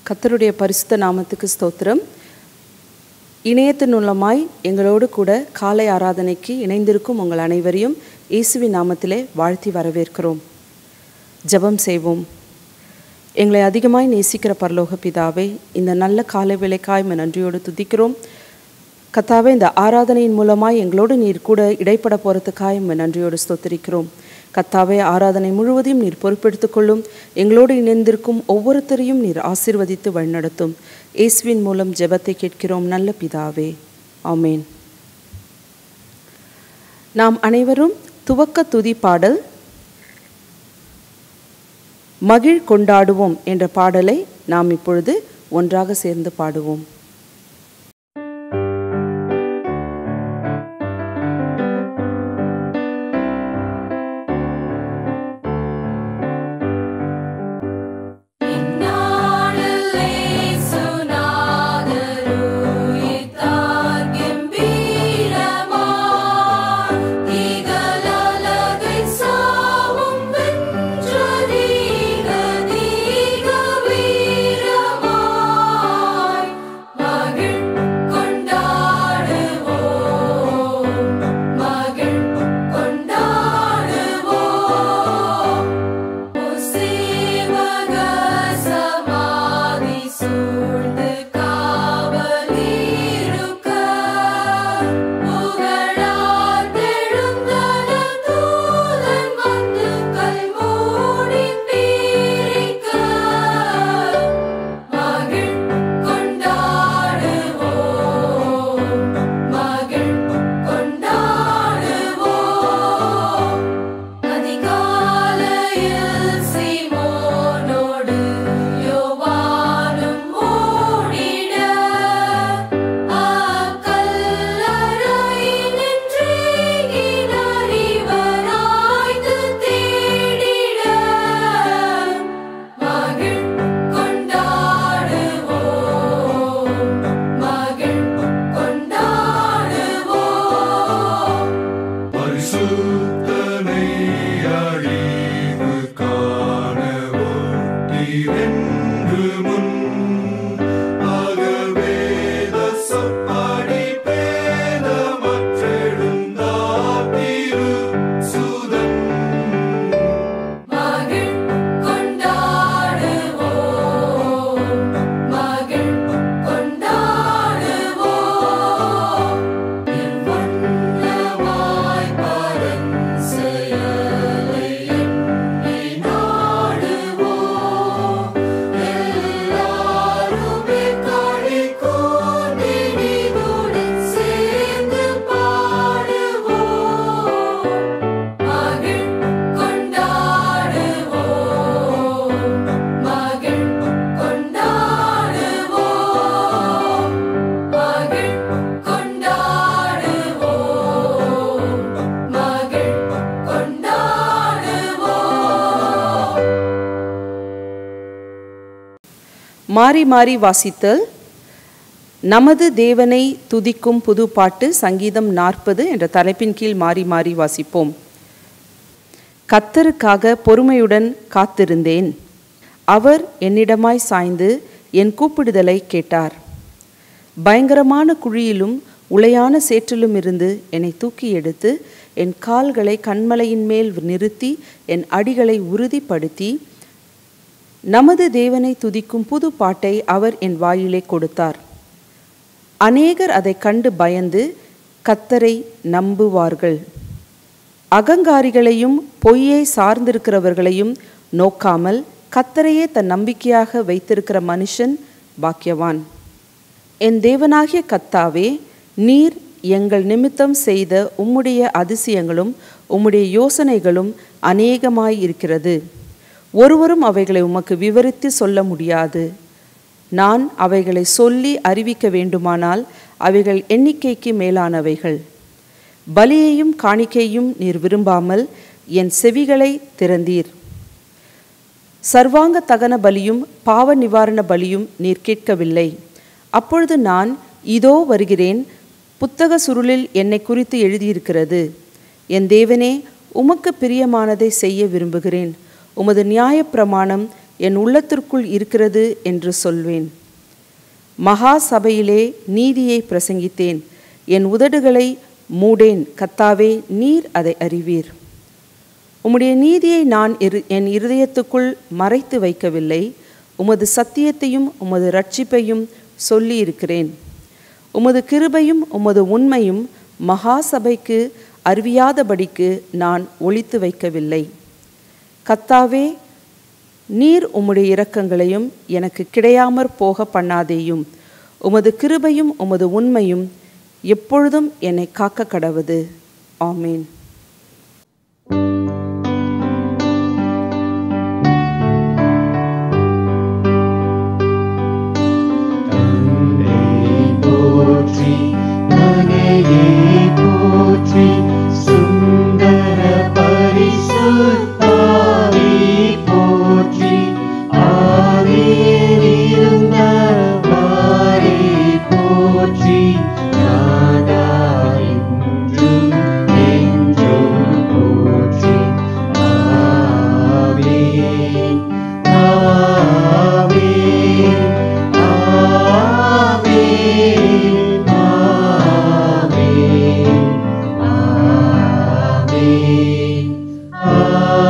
கத்தருடைய பரிசுத்த நாமத்துக்கு ஸ்தோத்திரம் இணையத்தின் மூலமாய் எங்களோடு கூட காலை ஆராதனைக்கு இணைந்திருக்கும் உங்கள் அனைவரையும் இயேசுவின் நாமத்திலே வாழ்த்தி வரவேற்கிறோம் ஜெபம் செய்வோம் எங்களை அதிகமாய் நேசிக்கிற பரலோக பிதாவே இந்த நல்ல காலை வேலைக்காய் உம்மை நன்றியோடு துதிக்கிறோம் கத்தாவே இந்த ஆராதனையின் மூலமாய் எங்களோடு நீர் கூட இடைப்பட போகிறதுக்காய் உம்மை நன்றியோடு ஸ்தோத்திரிக்கிறோம் கத்தாவே ஆராதனை முழுவதையும் நீர் பொறுப்பெடுத்துக் கொள்ளும் எங்களோடு இணைந்திருக்கும் ஒவ்வொருத்தரையும் நீர் ஆசீர்வதித்து வழிநடத்தும் இயேசுவின் மூலம் ஜெபத்தை கேட்கிறோம் நல்ல பிதாவே ஆமேன் நாம் அனைவரும் துவக்க துதி பாடல் மகிழ் கொண்டாடுவோம் என்ற பாடலை நாம் இப்பொழுது ஒன்றாக சேர்ந்து பாடுவோம் இந்நாளிலே சுனாதருயிர்த்தார் கெம்பீரமாய். இகலலகை சாவும் வென்ற தீக தீக வீரமாய். மகிழ் கொண்டாடுவோம் மகிழ் கொண்டாடுவோம் முசீவக சமாதி சூழ்ந்து காவலிருக்க புகழார்ந்தெழுந்தன தூதன் வந்து கல்மூடி பீரிக்க மகிழ் கொண்டாடுவோம் மகிழ் கொண்டாடுவோம் அதிகாலையில் சீமோனோடு யோவானும் ஓடிட அக்கல்லறையினின்றேகினார் இவராய்ந்து தேடிட மகிழ் கொண்டாடுவோம் மகிழ் கொண்டாடுவோம் பரிசுத்தனை அழிவு காணவும் தீரென்று முன் அகவேத சப்படி பேதமற்றெழுந்தார் திரு சுதன் மகிழ் கொண்டாடுவோம் மகிழ் கொண்டாடுவோம் எவ்வண்ணமாய் பரன் செயலை எண்ணி நாடுவோம் எல்லாருமே களி கூர்ந்தினிதுடன் சேர்ந்து பாடுவோம் மகிழ் கொண்டாடுவோம் மகிழ் கொண்டாடுவோம் மகிழ் கொண்டாடுவோம் மகிழ் கொண்டாடுவோம் மாறி மாறி வாசித்தல் நமது தேவனை துதிக்கும் புது பாட்டு சங்கீதம் நாற்பது என்ற தலைப்பின் கீழ் மாறி மாறி வாசிப்போம் கத்தருக்காக பொறுமையுடன் காத்திருந்தேன் அவர் என்னிடமாய் சாய்ந்து என் கூப்பிடுதலை கேட்டார் பயங்கரமான குழியிலும் உளையான சேற்றிலும் இருந்து என்னை தூக்கி எடுத்து என் கால்களை கண்மலையின் மேல் நிறுத்தி என் அடிகளை உறுதிப்படுத்தி நமது தேவனை துதிக்கும் புது பாட்டை அவர் என் வாயிலே கொடுத்தார் அநேகர் அதை கண்டு பயந்து கத்தரை நம்புவார்கள் அகங்காரிகளையும் பொய்யை சார்ந்திருக்கிறவர்களையும் நோக்காமல் கத்தரையே தன் நம்பிக்கையாக வைத்திருக்கிற மனுஷன் பாக்கியவான் என் தேவனாகிய கத்தாவே நீர் எங்கள் நிமித்தம் செய்த உம்முடைய அதிசயங்களும் உம்முடைய யோசனைகளும் அநேகமாய் இருக்கிறது ஒருவரும் அவைகளை உமக்கு விவரித்து சொல்ல முடியாது நான் அவைகளை சொல்லி அறிவிக்க வேண்டுமானால் அவைகள் எண்ணிக்கைக்கு மேலானவைகள் பலியையும் காணிக்கையும் நீர் விரும்பாமல் என் செவிகளை திறந்தீர் சர்வாங்க தகன பலியும் பாவ நிவாரண பலியும் நீர் கேட்கவில்லை அப்பொழுது நான் இதோ வருகிறேன் புத்தக சுருளில் என்னை குறித்து எழுதியிருக்கிறது என் தேவனே உமக்கு பிரியமானதை செய்ய விரும்புகிறேன் உமது நியாயப்பிரமாணம் என் உள்ளத்திற்குள் இருக்கிறது என்று சொல்வேன் மகா சபையிலே நீதியை பிரசங்கித்தேன் என் உதடுகளை மூடேன் கத்தாவே நீர் அதை அறிவீர் உம்முடைய நீதியை நான் இரு என் இருதயத்துக்குள் மறைத்து வைக்கவில்லை உமது சத்தியத்தையும் உமது ரட்சிப்பையும் சொல்லி இருக்கிறேன் உமது கிருபையும் உமது உண்மையும் மகா சபைக்கு அறிவியாதபடிக்கு நான் ஒளித்து வைக்கவில்லை கத்தாவே நீர் உம்முடைய இரக்கங்களையும் எனக்கு கிடையாமற் போக பண்ணாதேயும் உமது கிருபையும் உமது உண்மையும் எப்பொழுதும் என்னை காக்க கடவது ஆமேன் போற்றி மனையே போற்றி சுந்தர பரிசுத்தாவி போற்றி ஆவியிருந்த வாரி போற்றி நாதா என்றும் என்றும் போற்றி ஆமென் ஆமென் ஆமென் ஆமென் ஆமென்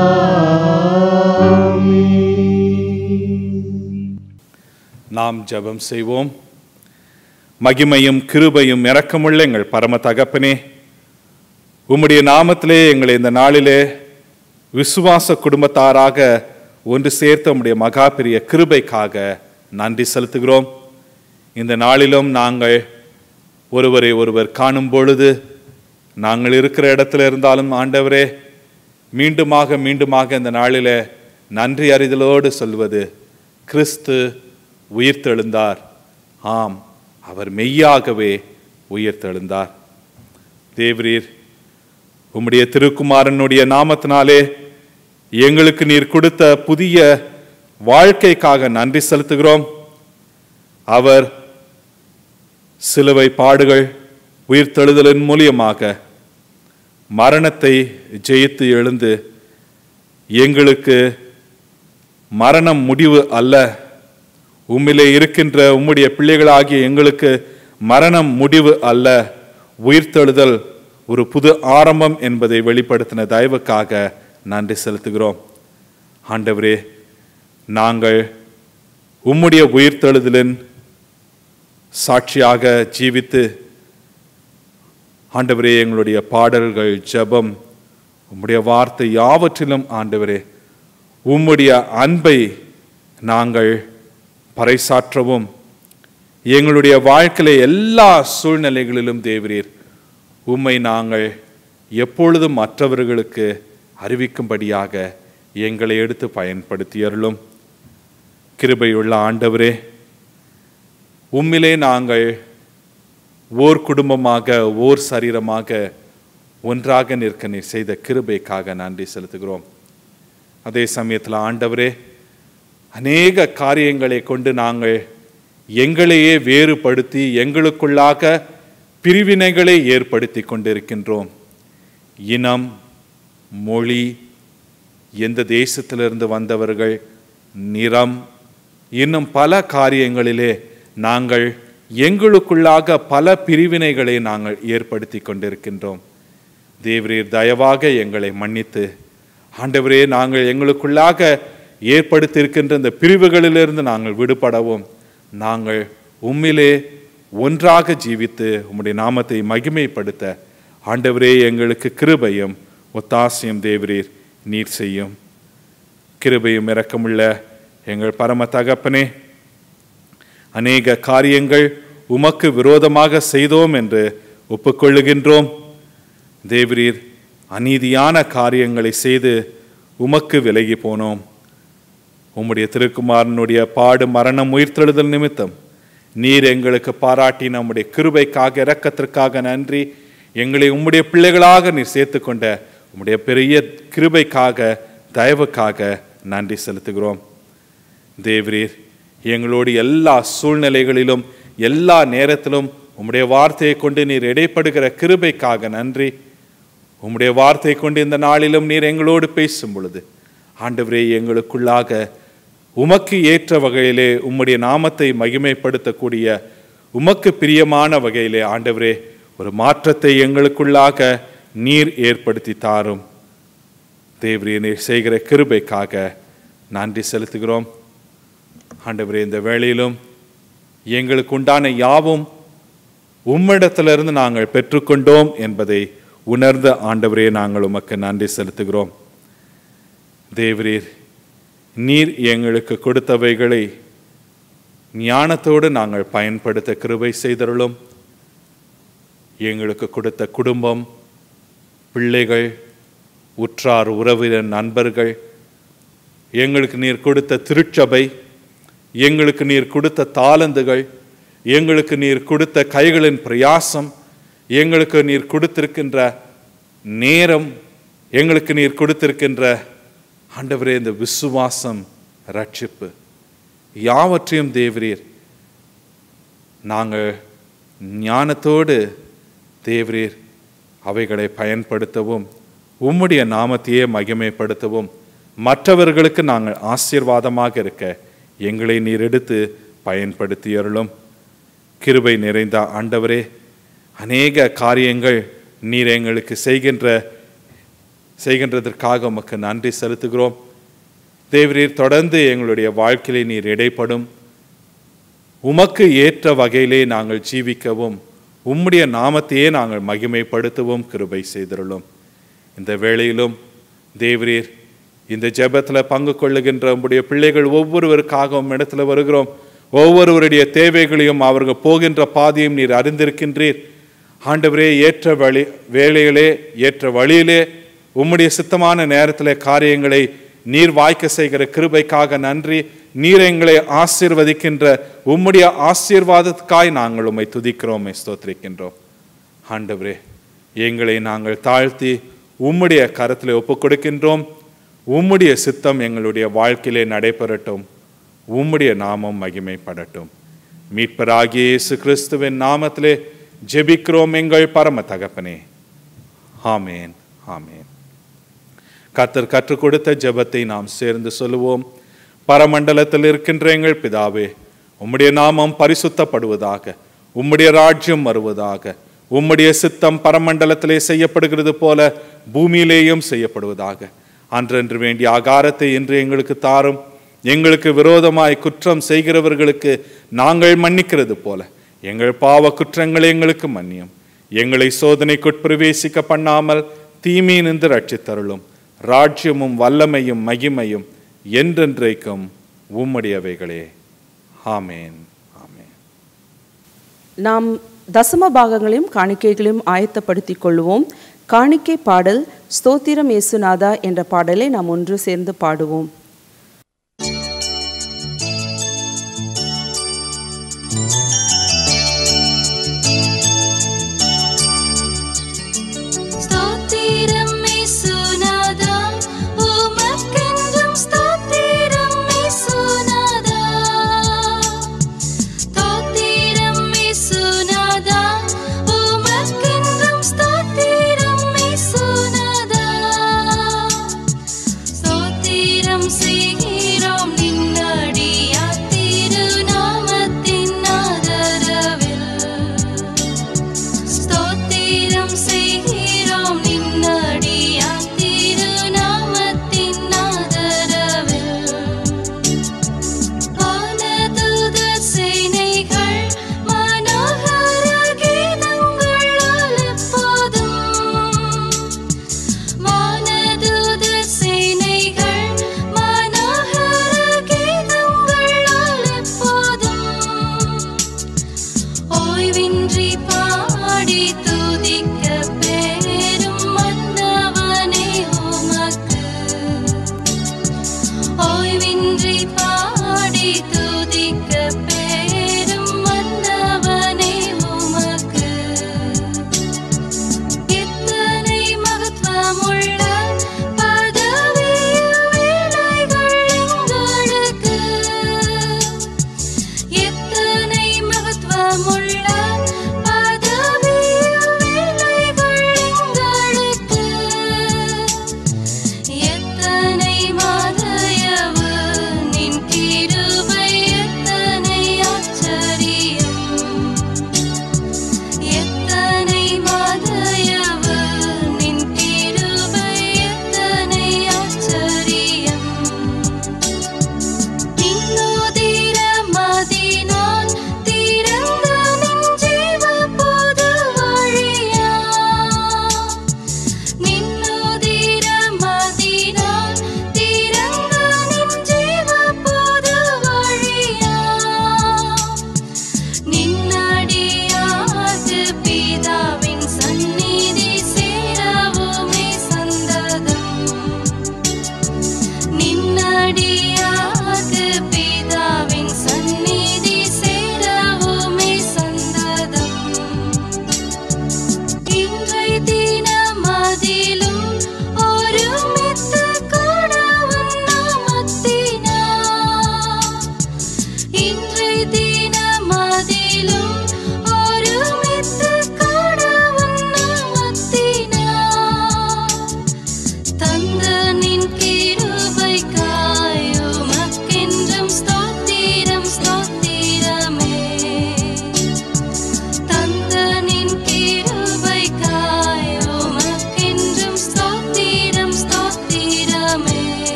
ஆமென் நாம் ஜெபம் செய்வோம் மகிமையும் கிருபையும் இரக்கமுள்ள எங்கள் பரம தகப்பனே உம்முடைய நாமத்திலே எங்களை இந்த நாளிலே விசுவாச குடும்பத்தாராக ஒன்று சேர்த்த உம்முடைய மகா பெரிய கிருபைக்காக நன்றி செலுத்துகிறோம் இந்த நாளிலும் நாங்கள் ஒருவரை ஒருவர் காணும் பொழுது நாங்கள் இருக்கிற இடத்துல இருந்தாலும் ஆண்டவரே மீண்டுமாக மீண்டுமாக இந்த நாளிலே நன்றி அறிதலோடு சொல்வது கிறிஸ்து உயிர்த்தெழுந்தார் ஆம் அவர் மெய்யாகவே உயிர்த்தெழுந்தார் தேவரீர் உம்முடைய திருக்குமாரனுடைய நாமத்தினாலே எங்களுக்கு நீர் கொடுத்த புதிய வாழ்க்கைக்காக நன்றி செலுத்துகிறோம் அவர் சிலுவை பாடுகள் உயிர்த்தெழுதலின் மூலியமாக மரணத்தை ஜெயித்து எழுந்து எங்களுக்கு மரணம் முடிவு அல்ல உம்மிலே இருக்கின்ற உம்முடைய பிள்ளைகளாகிய எங்களுக்கு மரணம் முடிவு அல்ல உயிர்த்தெழுதல் ஒரு புது ஆரம்பம் என்பதை வெளிப்படுத்தின தயவுக்காக நன்றி செலுத்துகிறோம் ஆண்டவரே நாங்கள் உம்முடைய உயிர்த்தெழுதலின் சாட்சியாக ஜீவித்து ஆண்டவரே எங்களுடைய பாடல்கள் ஜெபம் உம்முடைய வார்த்தை யாவற்றிலும் ஆண்டவரே உம்முடைய அன்பை நாங்கள் பறைசாற்றவும் எங்களுடைய வாழ்க்கையில எல்லா சூழ்நிலைகளிலும் தேவரீர் உம்மை நாங்கள் எப்பொழுதும் மற்றவர்களுக்கு அறிவிக்கும்படியாக எங்களை எடுத்து பயன்படுத்தியருளும் கிருபையுள்ள ஆண்டவரே உம்மிலே நாங்கள் ஓர் குடும்பமாக ஓர் சரீரமாக ஒன்றாக நிற்க நீர் செய்த கிருபைக்காக நன்றி செலுத்துகிறோம் அதே சமயத்தில் ஆண்டவரே அநேக காரியங்களை கொண்டு நாங்கள் எங்களையே வேறுபடுத்தி எங்களுக்குள்ளாக பிரிவினைகளை ஏற்படுத்தி கொண்டிருக்கின்றோம் இனம் மொழி எந்த தேசத்திலிருந்து வந்தவர்கள் நிறம் இன்னும் பல காரியங்களிலே நாங்கள் எங்களுக்குள்ளாக பல பிரிவினைகளை நாங்கள் ஏற்படுத்தி கொண்டிருக்கின்றோம் தேவரீர் தயவாக எங்களை மன்னித்து ஆண்டவரே நாங்கள் எங்களுக்குள்ளாக ஏற்படுத்தியிருக்கின்ற இந்த பிரிவுகளிலிருந்து நாங்கள் விடுபடவும் நாங்கள் உம்மிலே ஒன்றாக ஜீவித்து உம்முடைய நாமத்தை மகிமைப்படுத்த ஆண்டவரே எங்களுக்கு கிருபையும் ஒத்தாசியம் தேவரீர் நீர் செய்யும் கிருபையும் இரக்கமுள்ள எங்கள் பரம தகப்பனே அநேக காரியங்கள் உமக்கு விரோதமாக செய்தோம் என்று ஒப்புக்கொள்ளுகின்றோம் தேவரீர் அநீதியான காரியங்களை செய்து உமக்கு விலகி போனோம் உம்முடைய திருக்குமாரனுடைய பாடு மரணம் உயிர்த்தெழுதல் நிமித்தம் நீர் எங்களுக்கு பாராட்டி நம்முடைய கிருபைக்காக இரக்கத்திற்காக நன்றி எங்களை உம்முடைய பிள்ளைகளாக நீர் சேர்த்துக்கொண்ட உம்முடைய பெரிய கிருபைக்காக தயவுக்காக நன்றி செலுத்துகிறோம் தேவரீர் எங்களோடு எல்லா சூழ்நிலைகளிலும் எல்லா நேரத்திலும் உம்முடைய வார்த்தையை கொண்டு நீர் இடைப்படுகிற கிருபைக்காக நன்றி உம்முடைய வார்த்தை கொண்டு இந்த நாளிலும் நீர் எங்களோடு பேசும் பொழுது ஆண்டவரே எங்களுக்குள்ளாக உமக்கு ஏற்ற வகையிலே உம்முடைய நாமத்தை மகிமைப்படுத்தக்கூடிய உமக்கு பிரியமான வகையிலே ஆண்டவரே ஒரு மாற்றத்தை எங்களுக்குள்ளாக நீர் ஏற்படுத்தி தாரும் தேவரே நீர் செய்கிற கிருபைக்காக நன்றி செலுத்துகிறோம் ஆண்டவரே இந்த வேளையிலும் எங்களுக்கு உண்டான யாவும் உம்மிடத்திலிருந்து நாங்கள் பெற்றுக்கொண்டோம் என்பதை உணர்ந்த ஆண்டவரே நாங்கள் உமக்கு நன்றி செலுத்துகிறோம் தேவரீர் நீர் எங்களுக்கு கொடுத்தவைகளை ஞானத்தோடு நாங்கள் பயன்படுத்த கிருபை செய்தருளும் எங்களுக்கு கொடுத்த குடும்பம் பிள்ளைகள் உற்றார் உறவினர் நண்பர்கள் எங்களுக்கு நீர் கொடுத்த திருச்சபை எங்களுக்கு நீர் கொடுத்த தாளந்துகள் எங்களுக்கு நீர் கொடுத்த கைகளின் பிரயாசம் எங்களுக்கு நீர் கொடுத்திருக்கின்ற நேரம் எங்களுக்கு நீர் கொடுத்திருக்கின்ற ஆண்டவரே இந்த விசுவாசம் ரட்சிப்பு யாவற்றையும் தேவரீர் நாங்கள் ஞானத்தோடு தேவரீர் அவைகளை பயன்படுத்தவும் உம்முடைய நாமத்தையே மகிமைப்படுத்தவும் மற்றவர்களுக்கு நாங்கள் ஆசீர்வாதமாக இருக்க எங்களை நீர் எடுத்து பயன்படுத்தி அருளும் கிருபை நிறைந்த ஆண்டவரே அநேக காரியங்கள் நீர் எங்களுக்கு செய்கின்ற செய்கின்றதற்காக உமக்கு நன்றி செலுத்துகிறோம் தேவரீர் தொடர்ந்து எங்களுடைய வாழ்க்கையிலே நீர் இடைப்படும் உமக்கு ஏற்ற வகையிலே நாங்கள் ஜீவிக்கவும் உம்முடைய நாமத்தையே நாங்கள் மகிமைப்படுத்தவும் கிருபை செய்திருளும் இந்த வேளையிலும் தேவரீர் இந்த ஜெபத்தில் பங்கு கொள்ளுகின்ற உம்முடைய பிள்ளைகள் ஒவ்வொருவருக்காகவும் இடத்துல வருகிறோம் ஒவ்வொருவருடைய தேவைகளையும் அவர்கள் போகின்ற பாதையும் நீர் அறிந்திருக்கின்றீர் ஆண்டவரே ஏற்ற வழி வேலைகளே ஏற்ற வழியிலே உம்முடைய சித்தமான நேரத்திலே காரியங்களை நீர் வாய்க்க செய்கிற கிருபைக்காக நன்றி நீர் எங்களை ஆசீர்வதிக்கின்ற உம்முடைய ஆசீர்வாதத்துக்காய் நாங்கள் உம்மை துதிக்கிறோம் ஸ்தோத்திரிக்கின்றோம் ஆண்டவரே எங்களை நாங்கள் தாழ்த்தி உம்முடைய கரத்திலே ஒப்புக் கொடுக்கின்றோம் உம்முடைய சித்தம் எங்களுடைய வாழ்க்கையிலே நடைபெறட்டும் உம்முடைய நாமம் மகிமைப்படட்டும் மீட்பராகிய இயேசு கிறிஸ்துவின் நாமத்திலே ஜெபிக்கிறோம் எங்கள் பரம தகப்பனே ஆமேன் ஆமேன் கர்த்தர் கற்றுக் கொடுத்த ஜெபத்தை நாம் சேர்ந்து சொல்லுவோம் பரமண்டலத்தில் இருக்கின்ற எங்கள் பிதாவே உம்முடைய நாமம் பரிசுத்தப்படுவதாக உம்முடைய ராஜ்யம் வருவதாக உம்முடைய சித்தம் பரமண்டலத்திலே செய்யப்படுகிறது போல பூமியிலேயும் செய்யப்படுவதாக அன்றென்று வேண்டிய ஆகாரத்தை இன்று எங்களுக்கு தாரும் எங்களுக்கு விரோதமாய் குற்றம் செய்கிறவர்களுக்கு நாங்கள் மன்னிக்கிறது போல எங்கள் பாவ குற்றங்களை எங்களுக்கு மன்னியும் எங்களை சோதனைக்குட்பிரவேசிக்க பண்ணாமல் தீமையினின்று ரட்சித்தருளும் ராஜ்யமும் வல்லமையும் மகிமையும் என்றென்றைக்கும் உம்முடையவைகளே ஆமேன் ஆமேன் நாம் தசம பாகங்களையும் காணிக்கைகளையும் ஆயத்தப்படுத்திக் கொள்வோம் காணிக்கை பாடல் ஸ்தோத்திரம் இயேசுநாதா என்ற பாடலை நாம் ஒன்று சேர்ந்து பாடுவோம் ஸ்தோத்திரம் இயேசுநாதா உமக்கென்றும் ஸ்தோத்திரம் இயேசுநாதா ஸ்தோத்திரம் இயேசுநாதா உமக்கென்றும் ஸ்தோத்திரம் இயேசுநாதா ஸ்தோத்திரம்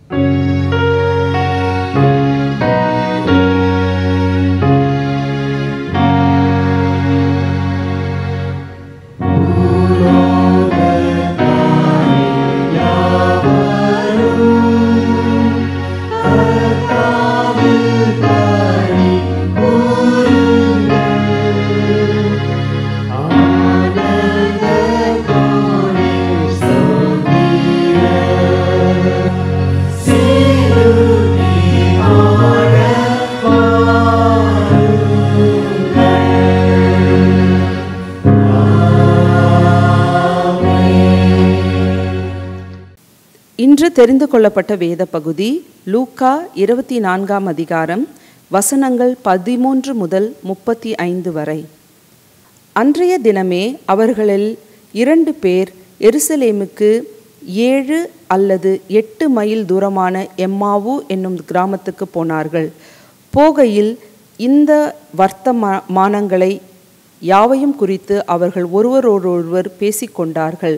இன்று தெரிந்து கொள்ளப்பட்ட வேத பகுதி லூக்கா இருபத்தி நான்காம் அதிகாரம் வசனங்கள் பதிமூன்று முதல் முப்பத்தி ஐந்து வரை அன்றைய தினமே அவர்களில் இரண்டு பேர் எருசலேமுக்கு ஏழு அல்லது எட்டு மைல் தூரமான எம்மாவு என்னும் கிராமத்துக்கு போனார்கள் போகையில் இந்த வர்த்தமானங்களை யாவையும் குறித்து அவர்கள் ஒருவரோடொருவர் பேசிக்கொண்டார்கள்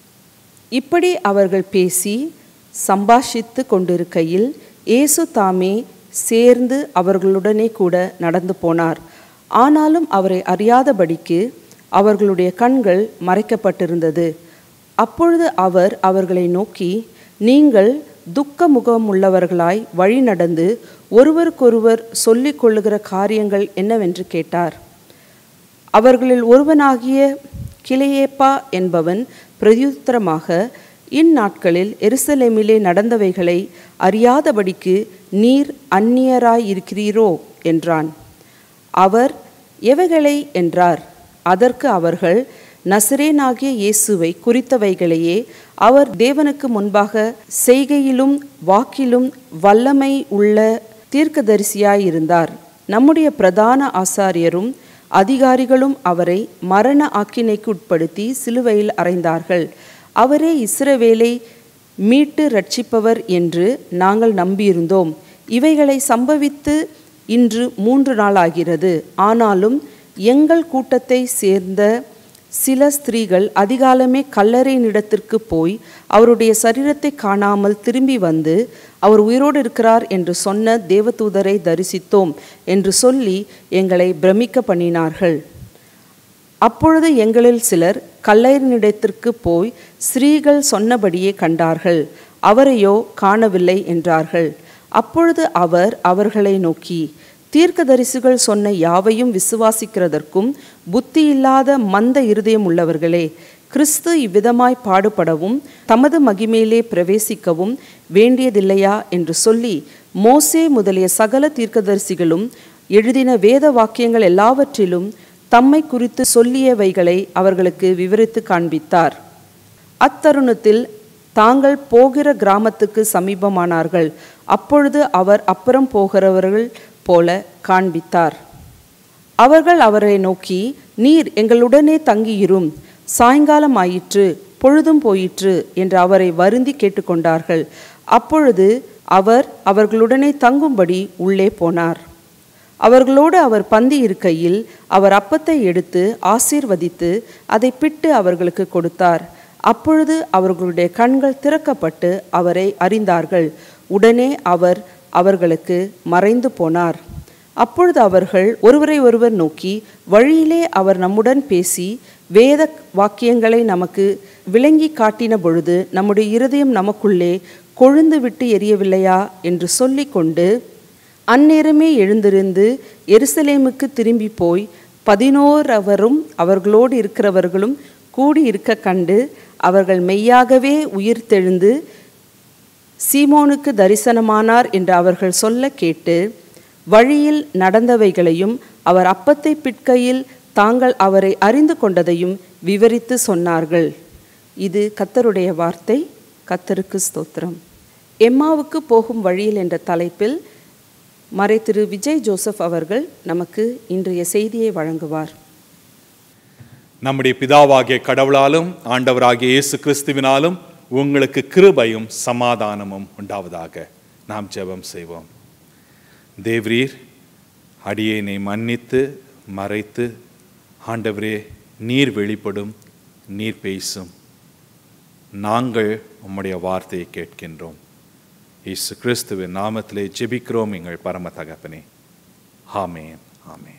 இப்படி அவர்கள் பேசி சம்பாஷித்து கொண்டிருக்கையில் இயேசு தாமே சேர்ந்து அவர்களுடனே கூட நடந்து போனார் ஆனாலும் அவரை அறியாதபடிக்கு அவர்களுடைய கண்கள் மறைக்கப்பட்டிருந்தது அப்பொழுது அவர் அவர்களை நோக்கி நீங்கள் துக்க முகமுள்ளவர்களாய் வழி நடந்து ஒருவருக்கொருவர் சொல்லிக் கொள்ளுகிற காரியங்கள் என்னவென்று கேட்டார் அவர்களில் ஒருவனாகிய கிளையேப்பா என்பவன் பிரதியுத்தரமாக இந்நாட்களில் எருசலேமிலே நடந்தவைகளை அறியாதபடிக்கு நீர் அந்நியராயிருக்கிறீரோ என்றான் அவர் எவைகளை என்றார் அதற்கு அவர்கள் நசரேனாகிய இயேசுவை குறித்தவைகளையே அவர் தேவனுக்கு முன்பாக செய்கையிலும் வாக்கிலும் வல்லமை உள்ள தீர்க்கதரிசியாயிருந்தார் நம்முடைய பிரதான ஆசாரியரும் அதிகாரிகளும் அவரை மரண ஆக்கினைக்கு உட்படுத்தி சிலுவையில் அறைந்தார்கள் அவரே இஸ்ரவேலை மீட்டு ரட்சிப்பவர் என்று நாங்கள் நம்பியிருந்தோம் இவைகளை சம்பவித்து இன்று மூன்று நாள் ஆகிறது ஆனாலும் எங்கள் கூட்டத்தை சேர்ந்த சில ஸ்திரீகள் அதிகாலமே கல்லறையினிடத்திற்கு போய் அவருடைய சரீரத்தை காணாமல் திரும்பி வந்து அவர் உயிரோடு இருக்கிறார் என்று சொன்ன தேவதூதரை தரிசித்தோம் என்று சொல்லி எங்களை பிரமிக்க பண்ணினார்கள் அப்பொழுது எங்களில் சிலர் கல்லறையினிடத்திற்கு போய் ஸ்திரீகள் சொன்னபடியே கண்டார்கள் அவரையோ காணவில்லை என்றார்கள் அப்பொழுது அவர் அவர்களை நோக்கி தீர்க்கதரிசிகள் சொன்ன யாவையும் விசுவாசிக்கிறதற்கும் புத்தி இல்லாத மந்த இருதயம் உள்ளவர்களே கிறிஸ்து இவ்விதமாய் பாடுபடவும் தமது மகிமையிலே பிரவேசிக்கவும் வேண்டியதில்லையா என்று சொல்லி மோசே முதலிய சகல தீர்க்கதரிசிகளும் எழுதின வேத வாக்கியங்கள் எல்லாவற்றிலும் தம்மை குறித்து சொல்லியவைகளை அவர்களுக்கு விவரித்து காண்பித்தார் அத்தருணத்தில் தாங்கள் போகிற கிராமத்துக்கு சமீபமானார்கள் அப்பொழுது அவர் அப்புறம் போகிறவர்கள் போல காண்பித்தார் அவர்கள் அவரை நோக்கி நீர் எங்களுடனே தங்கியிரும் சாயங்காலம் ஆயிற்று பொழுதும் போயிற்று என்று அவரை வருந்தி கேட்டுக்கொண்டார்கள் அப்பொழுது அவர் அவர்களுடனே தங்கும்படி உள்ளே போனார் அவர்களோடு அவர் பந்தி இருக்கையில் அவர் அப்பத்தை எடுத்து ஆசீர்வதித்து அதை பிட்டு அவர்களுக்கு கொடுத்தார் அப்பொழுது அவர்களுடைய கண்கள் திறக்கப்பட்டு அவரை அறிந்தார்கள் உடனே அவர் அவர்களுக்கு மறைந்து போனார் அப்பொழுது அவர்கள் ஒருவரை ஒருவர் நோக்கி வழியிலே அவர் நம்முடன் பேசி வேத வாக்கியங்களை நமக்கு விளங்கி காட்டின பொழுது நம்முடைய இருதயம் நமக்குள்ளே கொழுந்து விட்டு எரியவில்லையா என்று சொல்லிக்கொண்டு அந்நேரமே எழுந்திருந்து எருசலேமுக்கு திரும்பி போய் பதினோரவரும் அவர்களோடு இருக்கிறவர்களும் கூடி இருக்க கண்டு அவர்கள் மெய்யாகவே உயிர்த்தெழுந்து சீமோனுக்கு தரிசனமானார் என்று அவர்கள் சொல்ல கேட்டு வழியில் நடந்தவைகளையும் அவர் அப்பத்தை பிட்கையில் தாங்கள் அவரை அறிந்து கொண்டதையும் விவரித்து சொன்னார்கள் இது கத்தருடைய வார்த்தை கத்தருக்கு ஸ்தோத்திரம் எம்மாவுக்கு போகும் வழியில் என்ற தலைப்பில் மறை திரு விஜய் ஜோசப் அவர்கள் நமக்கு இன்றைய செய்தியை வழங்குவார் நம்முடைய பிதாவாகிய கடவுளாலும் ஆண்டவராகிய இயேசு கிறிஸ்துவினாலும் உங்களுக்கு கிருபையும் சமாதானமும் உண்டாவதாக நாம் ஜெபம் செய்வோம் தேவ்ரீர் அடியேனை மன்னித்து மறைத்து ஆண்டவரே நீர் வெளிப்படும் நீர் பேசும் நாங்கள் உம்முடைய வார்த்தையை கேட்கின்றோம் இயேசு கிறிஸ்துவின் நாமத்திலே ஜெபிக்கிறோம் எங்கள் பரம தகப்பனே ஆமென் ஆமென்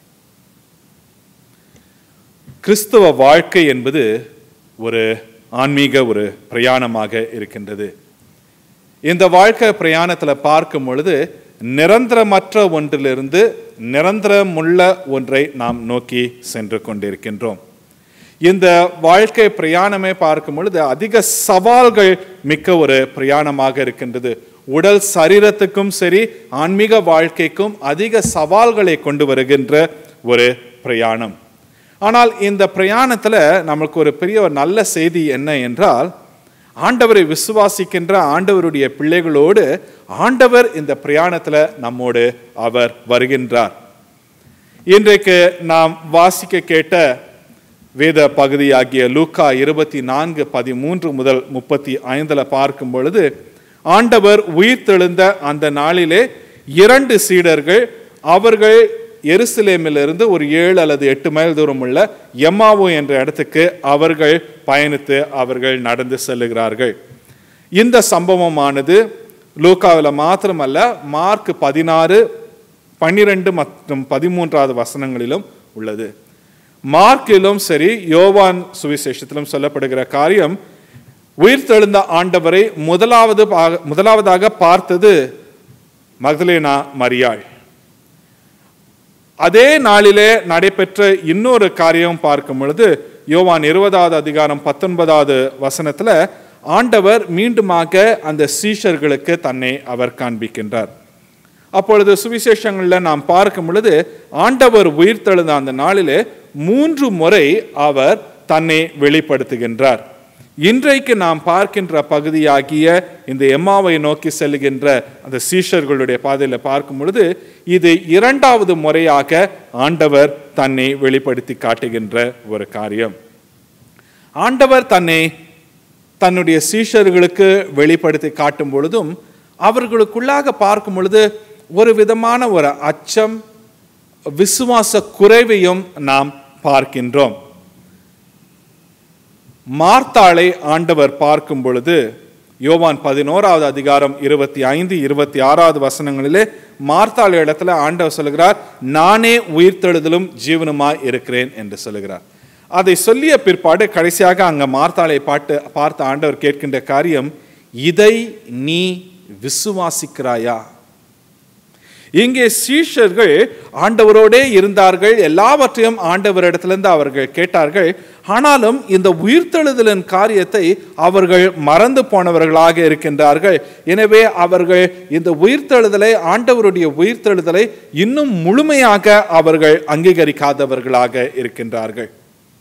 கிறிஸ்தவ வாழ்க்கை என்பது ஒரு ஆன்மீக ஒரு பிரயாணமாக இருக்கின்றது இந்த வாழ்க்கை பிரயாணத்தில் பார்க்கும் பொழுது நிரந்தரமற்ற ஒன்றிலிருந்து நிரந்தரமுள்ள ஒன்றை நாம் நோக்கி சென்று கொண்டிருக்கின்றோம் இந்த வாழ்க்கை பிரயாணமே பார்க்கும் பொழுது அதிக சவால்கள் மிக்க ஒரு பிரயாணமாக இருக்கின்றது உடல் சரீரத்துக்கும் சரி ஆன்மீக வாழ்க்கைக்கும் அதிக சவால்களை கொண்டு வருகின்ற ஒரு பிரயாணம் ஆனால் இந்த பிரயாணத்துல நமக்கு ஒரு பெரிய ஒரு நல்ல செய்தி என்ன என்றால் ஆண்டவரை விசுவாசிக்கின்ற ஆண்டவருடைய பிள்ளைகளோடு ஆண்டவர் இந்த பிரயாணத்துல நம்மோடு அவர் வருகின்றார் இன்றைக்கு நாம் வாசிக்க கேட்ட வேத பகுதியாகிய லூக்கா இருபத்தி நான்கு பதிமூன்று முதல் முப்பத்தி ஐந்துல பார்க்கும் பொழுது ஆண்டவர் உயிர்த்தெழுந்த அந்த நாளிலே இரண்டு சீடர்கள் அவர்கள் எருசலேமிலிருந்து ஒரு ஏழு அல்லது எட்டு மைல் தூரம் உள்ள எம்மாவோ என்ற இடத்துக்கு அவர்கள் பயணித்து அவர்கள் நடந்து செல்லுகிறார்கள் இந்த சம்பவமானது லூக்காவில் மாத்திரமல்ல மார்க் பதினாறு பன்னிரெண்டு மற்றும் பதிமூன்றாவது வசனங்களிலும் உள்ளது மார்க்கிலும் சரி யோவான் சுவிசேஷத்திலும் சொல்லப்படுகிற காரியம் உயிர்த்தெழுந்த ஆண்டவரை முதலாவது பா- முதலாவதாக பார்த்தது மக்தலேனா மரியாள் அதே நாளிலே நடைபெற்ற இன்னொரு காரியம் பார்க்கும் பொழுது யோவான் இருபதாவது அதிகாரம் பத்தொன்பதாவது வசனத்துல ஆண்டவர் மீண்டுமாக அந்த சீஷர்களுக்கு தன்னை அவர் காண்பிக்கின்றார் அப்பொழுது சுவிசேஷங்களில் நாம் பார்க்கும் பொழுது ஆண்டவர் உயிர்த்தெழுந்த அந்த நாளிலே மூன்று முறை அவர் தன்னை வெளிப்படுத்துகின்றார் இன்றைக்கு நாம் பார்க்கின்ற பகுதியாகிய இந்த எம்மாவை நோக்கி செல்லுகின்ற அந்த சீஷர்களுடைய பாதையில் பார்க்கும் பொழுது இது இரண்டாவது முறையாக ஆண்டவர் தன்னை வெளிப்படுத்தி காட்டுகின்ற ஒரு காரியம் ஆண்டவர் தன்னை தன்னுடைய சீஷர்களுக்கு வெளிப்படுத்தி காட்டும் பொழுதும் அவர்களுக்குள்ளாக பார்க்கும் பொழுது ஒரு விதமான ஒரு அச்சம் விசுவாச குறைவையும் நாம் பார்க்கின்றோம் மார்த்தாளை ஆண்டவர் பார்க்கும் பொழுது யோவான் பதினோராவது அதிகாரம் இருபத்தி ஐந்து இருபத்தி ஆறாவது வசனங்களிலே மார்த்தாள் இடத்துல ஆண்டவர் சொல்லுகிறார் நானே உயிர்த்தெழுதலும் ஜீவனுமாய் இருக்கிறேன் என்று சொல்லுகிறார் அதை சொல்லிய பிற்பாடு கடைசியாக அங்க மார்த்தாளை பாட்டு பார்த்த ஆண்டவர் கேட்கின்ற காரியம் இதை நீ விசுவாசிக்கிறாயா இங்கே சீஷர்கள் ஆண்டவரோடே இருந்தார்கள் எல்லாவற்றையும் ஆண்டவரிடத்திலிருந்து அவர்கள் கேட்டார்கள் ஆனாலும் இந்த உயிர்த்தெழுதலின் காரியத்தை அவர்கள் மறந்து போனவர்களாக இருக்கின்றார்கள் எனவே அவர்கள் இந்த உயிர்த்தெழுதலை ஆண்டவருடைய உயிர்த்தெழுதலை இன்னும் முழுமையாக அவர்கள் அங்கீகரிக்காதவர்களாக இருக்கின்றார்கள்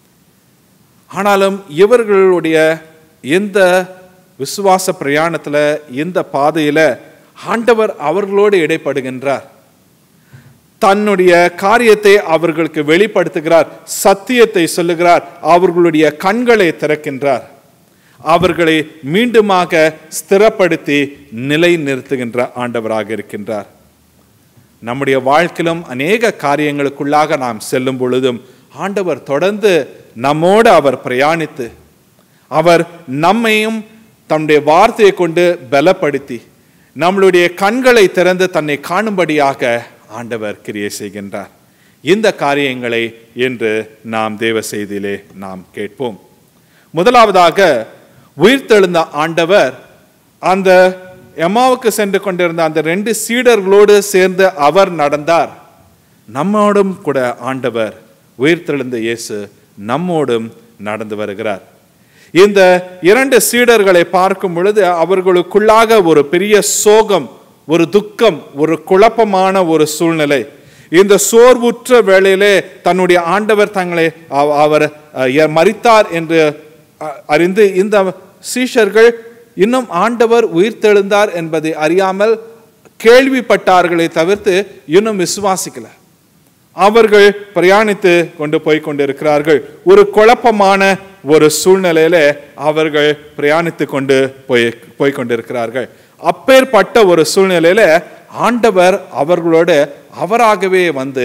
ஆனாலும் இவர்களுடைய இந்த விசுவாச பிரயாணத்துல இந்த பாதையில ஆண்டவர் அவர்களோடு இடைப்படுகின்றார் தன்னுடைய காரியத்தை அவர்களுக்கு வெளிப்படுத்துகிறார் சத்தியத்தை சொல்லுகிறார் அவர்களுடைய கண்களை திறக்கின்றார் அவர்களை மீண்டுமாக ஸ்திரப்படுத்தி நிலை நிறுத்துகின்ற ஆண்டவராக இருக்கின்றார் நம்முடைய வாழ்க்கையிலும் அநேக காரியங்களுக்குள்ளாக நாம் செல்லும் பொழுதும் ஆண்டவர் தொடர்ந்து நம்மோடு அவர் பிரயாணித்து அவர் நம்மையும் தன்னுடைய வார்த்தையை கொண்டு பலப்படுத்தி நம்மளுடைய கண்களை திறந்து தன்னை காணும்படியாக ஆண்டவர் கிரியை செய்கின்றார் இந்த காரியங்களை இன்று நாம் தேவ செய்தியிலே நாம் கேட்போம் முதலாவதாக உயிர்த்தெழுந்த ஆண்டவர் அந்த எம்மாவுக்கு சென்று கொண்டிருந்த அந்த ரெண்டு சீடர்களோடு சேர்ந்து அவர் நடந்தார் நம்மோடும் கூட ஆண்டவர் உயிர்த்தெழுந்த இயேசு நம்மோடும் நடந்து வருகிறார் இந்த இரண்டு சீடர்களை பார்க்கும் பொழுது அவர்களுக்குள்ளாக ஒரு பெரிய சோகம் ஒரு துக்கம் ஒரு குழப்பமான ஒரு சூழ்நிலை இந்த சோர்வுற்ற வேளையிலே தன்னுடைய ஆண்டவர் தங்களை அவ- அவர் அஹ், எ- மரித்தார் என்று அ- அறிந்து இந்த சீஷர்கள் இன்னும் ஆண்டவர் உயிர்த்தெழுந்தார் என்பதை அறியாமல் கேள்விப்பட்டார்களே தவிர்த்து இன்னும் விசுவாசிக்கல அவர்கள் பிரயாணித்து கொண்டு போய் கொண்டிருக்கிறார்கள் ஒரு குழப்பமான ஒரு சூழ்நிலையில அவர்கள் பிரயாணித்து கொண்டு போய் போய் கொண்டிருக்கிறார்கள் அப்பேற்பட்ட ஒரு சூழ்நிலையில ஆண்டவர் அவர்களோடு அவராகவே வந்து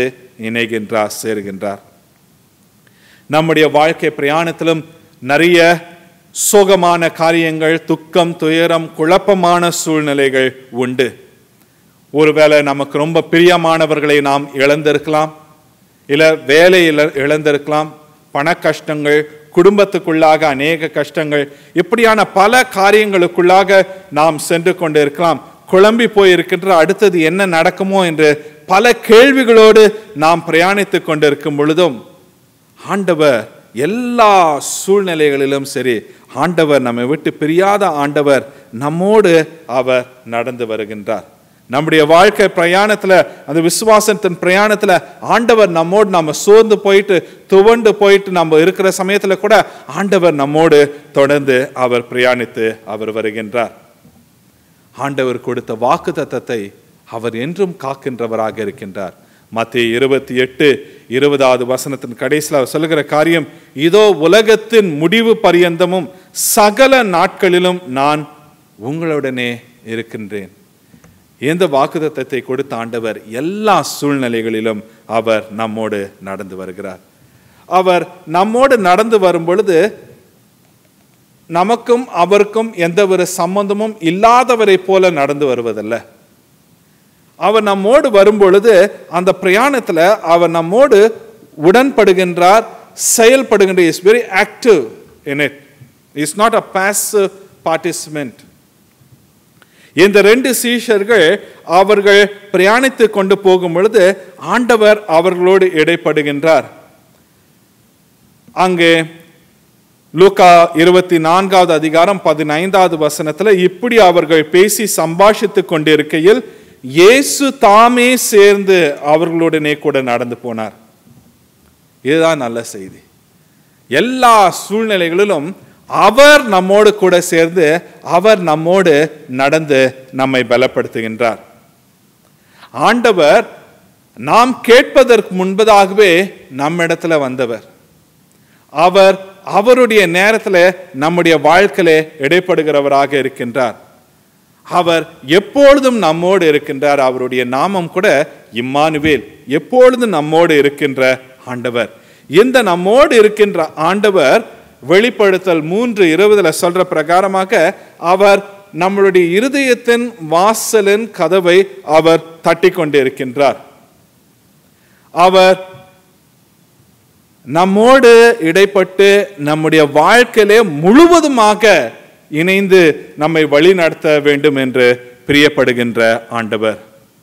இணைகின்றார் சேருகின்றார் நம்முடைய வாழ்க்கை பிரயாணத்திலும் நிறைய சோகமான காரியங்கள் துக்கம் துயரம் குழப்பமான சூழ்நிலைகள் உண்டு ஒருவேளை நமக்கு ரொம்ப பிரியமானவர்களை நாம் இழந்திருக்கலாம் இல்லை வேலையில் இழந்திருக்கலாம் பண கஷ்டங்கள் குடும்பத்துக்குள்ளாக அநேக கஷ்டங்கள் இப்படியான பல காரியங்களுக்குள்ளாக நாம் சென்று கொண்டு இருக்கலாம் குழம்பி போயிருக்கின்ற அடுத்தது என்ன நடக்குமோ என்று பல கேள்விகளோடு நாம் பிரயாணித்து கொண்டிருக்கும் பொழுதும் ஆண்டவர் எல்லா சூழ்நிலைகளிலும் சரி ஆண்டவர் நம்மை விட்டு பிரியாத ஆண்டவர் நம்மோடு அவர் நடந்து வருகின்றார் நம்முடைய வாழ்க்கை பிரயாணத்துல அந்த விசுவாசத்தின் பிரயாணத்துல ஆண்டவர் நம்மோடு நம்ம சோர்ந்து போயிட்டு துவண்டு போயிட்டு நம்ம இருக்கிற சமயத்துல கூட ஆண்டவர் நம்மோடு தொடர்ந்து அவர் பிரயாணித்து அவர் வருகின்றார் ஆண்டவர் கொடுத்த வாக்கு தத்தத்தை அவர் என்றும் காக்கின்றவராக இருக்கின்றார் மத்திய இருபத்தி எட்டு இருபதாவது வசனத்தின் கடைசியில் அவர் சொல்லுகிற காரியம் இதோ உலகத்தின் முடிவு பரியந்தமும் சகல நாட்களிலும் நான் உங்களுடனே இருக்கின்றேன் இந்த வாக்குத்தத்தத்தை கொடுத்த ஆண்டவர் எல்லா சூழ்நிலைகளிலும் அவர் நம்மோடு நடந்து வருகிறார் அவர் நம்மோடு நடந்து வரும் பொழுது நமக்கும் அவருக்கும் எந்த ஒரு சம்பந்தமும் இல்லாதவரை போல நடந்து வருவதல்ல அவர் நம்மோடு வரும்பொழுது அந்த பிரயாணத்துல அவர் நம்மோடு உடன்படுகின்றார் செயல்படுகின்ற is very active in it is not a passive participant இந்த ரெண்டு சீஷர்கள் அவர்கள் பிரயாணித்து கொண்டு போகும் பொழுது ஆண்டவர் அவர்களோடு இடைப்படுகின்றார் அங்கே லூக்கா இருபத்தி நான்காவது அதிகாரம் பதினைந்தாவது வசனத்துல இப்படி அவர்கள் பேசி சம்பாஷித்துக் கொண்டிருக்கையில் இயேசு தாமே சேர்ந்து அவர்களுடனே கூட நடந்து போனார் இதுதான் நல்ல செய்தி எல்லா சூழ்நிலைகளிலும் அவர் நம்மோடு கூட சேர்ந்து அவர் நம்மோடு நடந்து நம்மை பலப்படுத்துகின்றார் ஆண்டவர் நாம் கேட்பதற்கு முன்பதாகவே நம்மிடத்துல வந்தவர் அவர் அவருடைய நேரத்தில் நம்முடைய வாழ்க்கையில இடைப்படுகிறவராக இருக்கின்றார் அவர் எப்பொழுதும் நம்மோடு இருக்கின்றார் அவருடைய நாமம் கூட இம்மானுவேல் எப்பொழுதும் நம்மோடு இருக்கின்ற ஆண்டவர் இந்த நம்மோடு இருக்கின்ற ஆண்டவர் வெளிப்படுத்தல் மூன்று இருபதுல சொல்ற பிரகாரமாக அவர் நம்மளுடைய இருதயத்தின் வாசலின் கதவை அவர் தட்டி கொண்டிருக்கின்றார் அவர் நம்மோடு இடைப்பட்டு நம்முடைய வாழ்க்கையிலே முழுவதுமாக இணைந்து நம்மை வழி நடத்த வேண்டும் என்று பிரியப்படுகின்ற ஆண்டவர்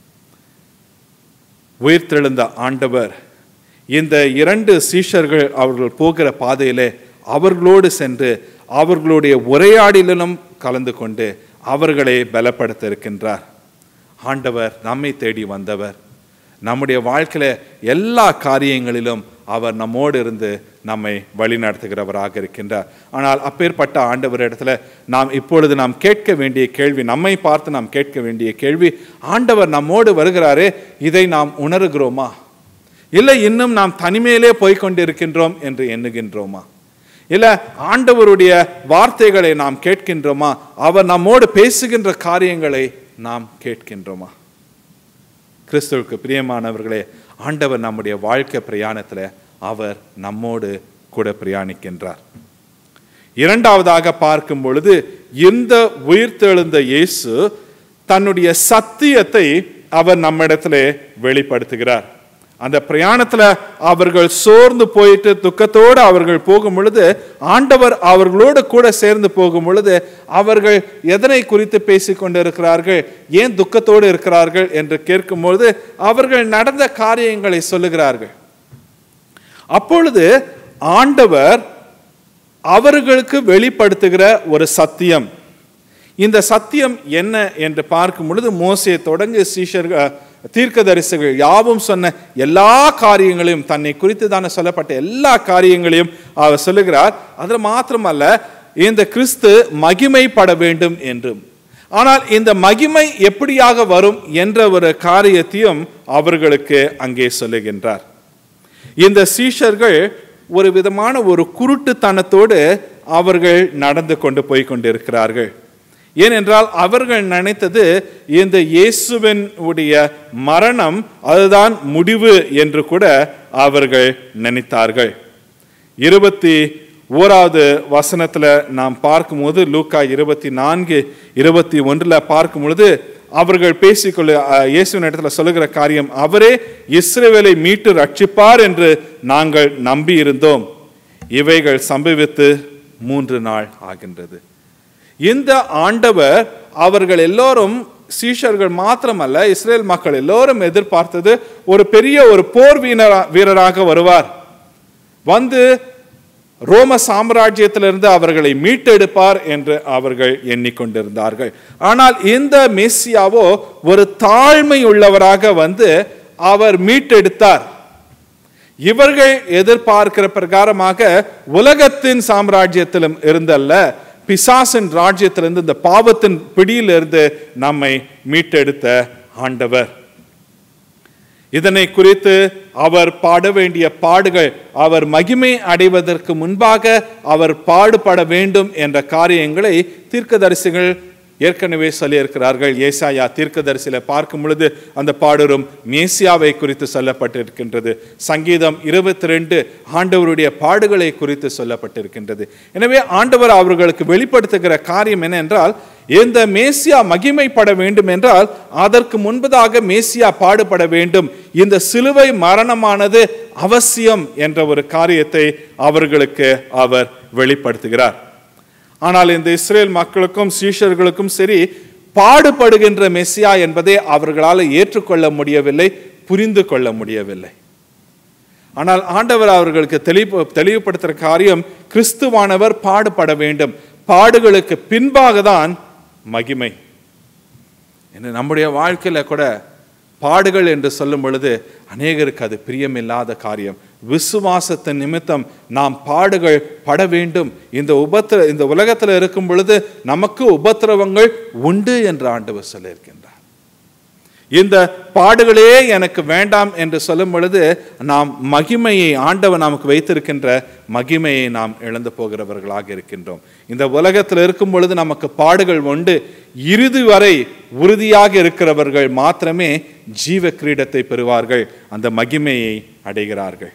உயிர்த்தெழுந்த ஆண்டவர் இந்த இரண்டு சீஷர்கள் அவர்கள் போகிற பாதையிலே அவர்களோடு சென்று அவர்களுடைய உரையாடலிலும் கலந்து கொண்டு அவர்களை பலப்படுத்த இருக்கின்றார் ஆண்டவர் நம்மை தேடி வந்தவர் நம்முடைய வாழ்க்கையில எல்லா காரியங்களிலும் அவர் நம்மோடு இருந்து நம்மை வழிநடத்துகிறவராக இருக்கின்றார் ஆனால் அப்பேற்பட்ட ஆண்டவர் இடத்துல நாம் இப்பொழுது நாம் கேட்க வேண்டிய கேள்வி நம்மை பார்த்து நாம் கேட்க வேண்டிய கேள்வி ஆண்டவர் நம்மோடு வருகிறாரே இதை நாம் உணர்கிறோமா இல்லை இன்னும் நாம் தனிமையிலே போய் கொண்டிருக்கின்றோம் என்று எண்ணுகின்றோமா இல்ல ஆண்டவருடைய வார்த்தைகளை நாம் கேட்கின்றோமா அவர் நம்மோடு பேசுகின்ற காரியங்களை நாம் கேட்கின்றோமா கிறிஸ்துவுக்கு பிரியமானவர்களே ஆண்டவர் நம்முடைய வாழ்க்கை பிரயாணத்தில் அவர் நம்மோடு கூட பிரயாணிக்கின்றார் இரண்டாவதாக பார்க்கும் பொழுது இந்த உயிர்த்தெழுந்த இயேசு தன்னுடைய சத்தியத்தை அவர் நம்மிடத்திலே வெளிப்படுத்துகிறார் அந்த பிரயாணத்துல அவர்கள் சோர்ந்து போயிட்டு துக்கத்தோடு அவர்கள் போகும் பொழுது ஆண்டவர் அவர்களோடு கூட சேர்ந்து போகும் பொழுது அவர்கள் எதனை குறித்து பேசிக் கொண்டிருக்கிறார்கள் ஏன் துக்கத்தோடு இருக்கிறார்கள் என்று கேட்கும்பொழுது அவர்கள் நடந்த காரியங்களை சொல்லுகிறார்கள் அப்பொழுது ஆண்டவர் அவர்களுக்கு வெளிப்படுத்துகிற ஒரு சத்தியம் இந்த சத்தியம் என்ன என்று பார்க்கும் பொழுது மோசே தொடங்கி சீஷர்கள் தீர்க்கதரிசிகள் யாவும் சொன்ன எல்லா காரியங்களையும் தன்னை குறித்து தானே சொல்லப்பட்ட எல்லா காரியங்களையும் அவர் சொல்லுகிறார் அதில் மாத்திரமல்ல இந்த கிறிஸ்து மகிமைப்பட வேண்டும் என்றும் ஆனால் இந்த மகிமை எப்படியாக வரும் என்ற ஒரு காரியத்தையும் அவர்களுக்கு அங்கே சொல்லுகின்றார் இந்த சீஷர்கள் ஒரு விதமான ஒரு குருட்டுத்தனத்தோடு அவர்கள் நடந்து கொண்டு போய் கொண்டிருக்கிறார்கள் ஏனென்றால் அவர்கள் நினைத்தது இந்த இயேசுவின் உடைய மரணம் அதுதான் முடிவு என்று கூட அவர்கள் நினைத்தார்கள் இருபத்தி ஓராவது வசனத்துல நாம் பார்க்கும்போது லூக்கா இருபத்தி நான்கு இருபத்தி ஒன்றுல பார்க்கும் பொழுது அவர்கள் பேசிக்கொள்ள அஹ், இயேசுவின் இடத்துல சொல்லுகிற காரியம் அவரே இஸ்ரவேலை மீட்டு ரட்சிப்பார் என்று நாங்கள் நம்பி இருந்தோம் இவைகள் சம்பவித்து மூன்று நாள் ஆகின்றது இந்த ஆண்டவர் அவர்கள் எல்லோரும் சீஷர்கள் மாத்திரமல்ல இஸ்ரேல் மக்கள் எல்லோரும் எதிர்பார்த்தது ஒரு பெரிய ஒரு போர் வீரரா வீரராக வருவார் வந்து ரோம சாம்ராஜ்யத்திலிருந்து அவர்களை மீட்டெடுப்பார் என்று அவர்கள் எண்ணிக்கொண்டிருந்தார்கள் ஆனால் இந்த மெஸ்ஸியாவோ ஒரு தாழ்மை உள்ளவராக வந்து அவர் மீட்டெடுத்தார் இவர்கள் எதிர்பார்க்கிற பிரகாரமாக உலகத்தின் சாம்ராஜ்யத்திலும் இருந்தல்ல பிசாசின் ராஜ்யத்திலிருந்து இந்த பாவத்தின் பிடியிலிருந்து நம்மை மீட்டெடுத்த ஆண்டவர் இதனை குறித்து அவர் பாட வேண்டிய பாடுகள் அவர் மகிமை அடைவதற்கு முன்பாக அவர் பாடுபட வேண்டும் என்ற காரியங்களை தீர்க்கதரிசிகள் ஏற்கனவே சொல்லியிருக்கிறார்கள் ஏசாயா தீர்க்கதரிசியில பார்க்கும் பொழுது அந்த பாடுறும் மேசியாவை குறித்து சொல்லப்பட்டிருக்கின்றது சங்கீதம் இருபத்தி ரெண்டு ஆண்டவருடைய பாடுகளை குறித்து சொல்லப்பட்டிருக்கின்றது எனவே ஆண்டவர் அவர்களுக்கு வெளிப்படுத்துகிற காரியம் என்ன என்றால் இந்த மேசியா மகிமைப்பட வேண்டும் என்றால் அதற்கு முன்பதாக மேசியா பாடுபட வேண்டும் இந்த சிலுவை மரணமானது அவசியம் என்ற ஒரு காரியத்தை அவர்களுக்கு அவர் வெளிப்படுத்துகிறார் ஆனால் இந்த இஸ்ரேல் மக்களுக்கும் சீஷர்களுக்கும் சரி பாடுபடுகின்ற மெஸ்ஸியா என்பதை அவர்களால் ஏற்றுக்கொள்ள முடியவில்லை புரிந்து கொள்ள முடியவில்லை ஆனால் ஆண்டவர் அவர்களுக்கு தெளிவு தெளிவுபடுத்துகிற காரியம் கிறிஸ்துவானவர் பாடுபட வேண்டும் பாடுகளுக்கு பின்பாக தான் மகிமை என்ன நம்முடைய வாழ்க்கையில கூட பாடுகள் என்று சொல்லும் பொழுது அநேகருக்கு அது பிரியமில்லாத காரியம் விசுவாசத்தின் நிமித்தம் நாம் பாடுகள் பட வேண்டும் இந்த உபத்திர இந்த உலகத்தில் இருக்கும் பொழுது நமக்கு உபத்திரவங்கள் உண்டு என்று ஆண்டவர் சொல்லியிருக்கின்றார் இந்த பாடுகளே எனக்கு வேண்டாம் என்று சொல்லும் பொழுது நாம் மகிமையை ஆண்டவர் நமக்கு வைத்திருக்கின்ற மகிமையை நாம் இழந்து போகிறவர்களாக இருக்கின்றோம் இந்த உலகத்தில் இருக்கும் பொழுது நமக்கு பாடுகள் உண்டு இறுதி வரை உறுதியாக இருக்கிறவர்கள் மாத்திரமே ஜீவ கிரீடத்தை பெறுவார்கள் அந்த மகிமையை அடைகிறார்கள்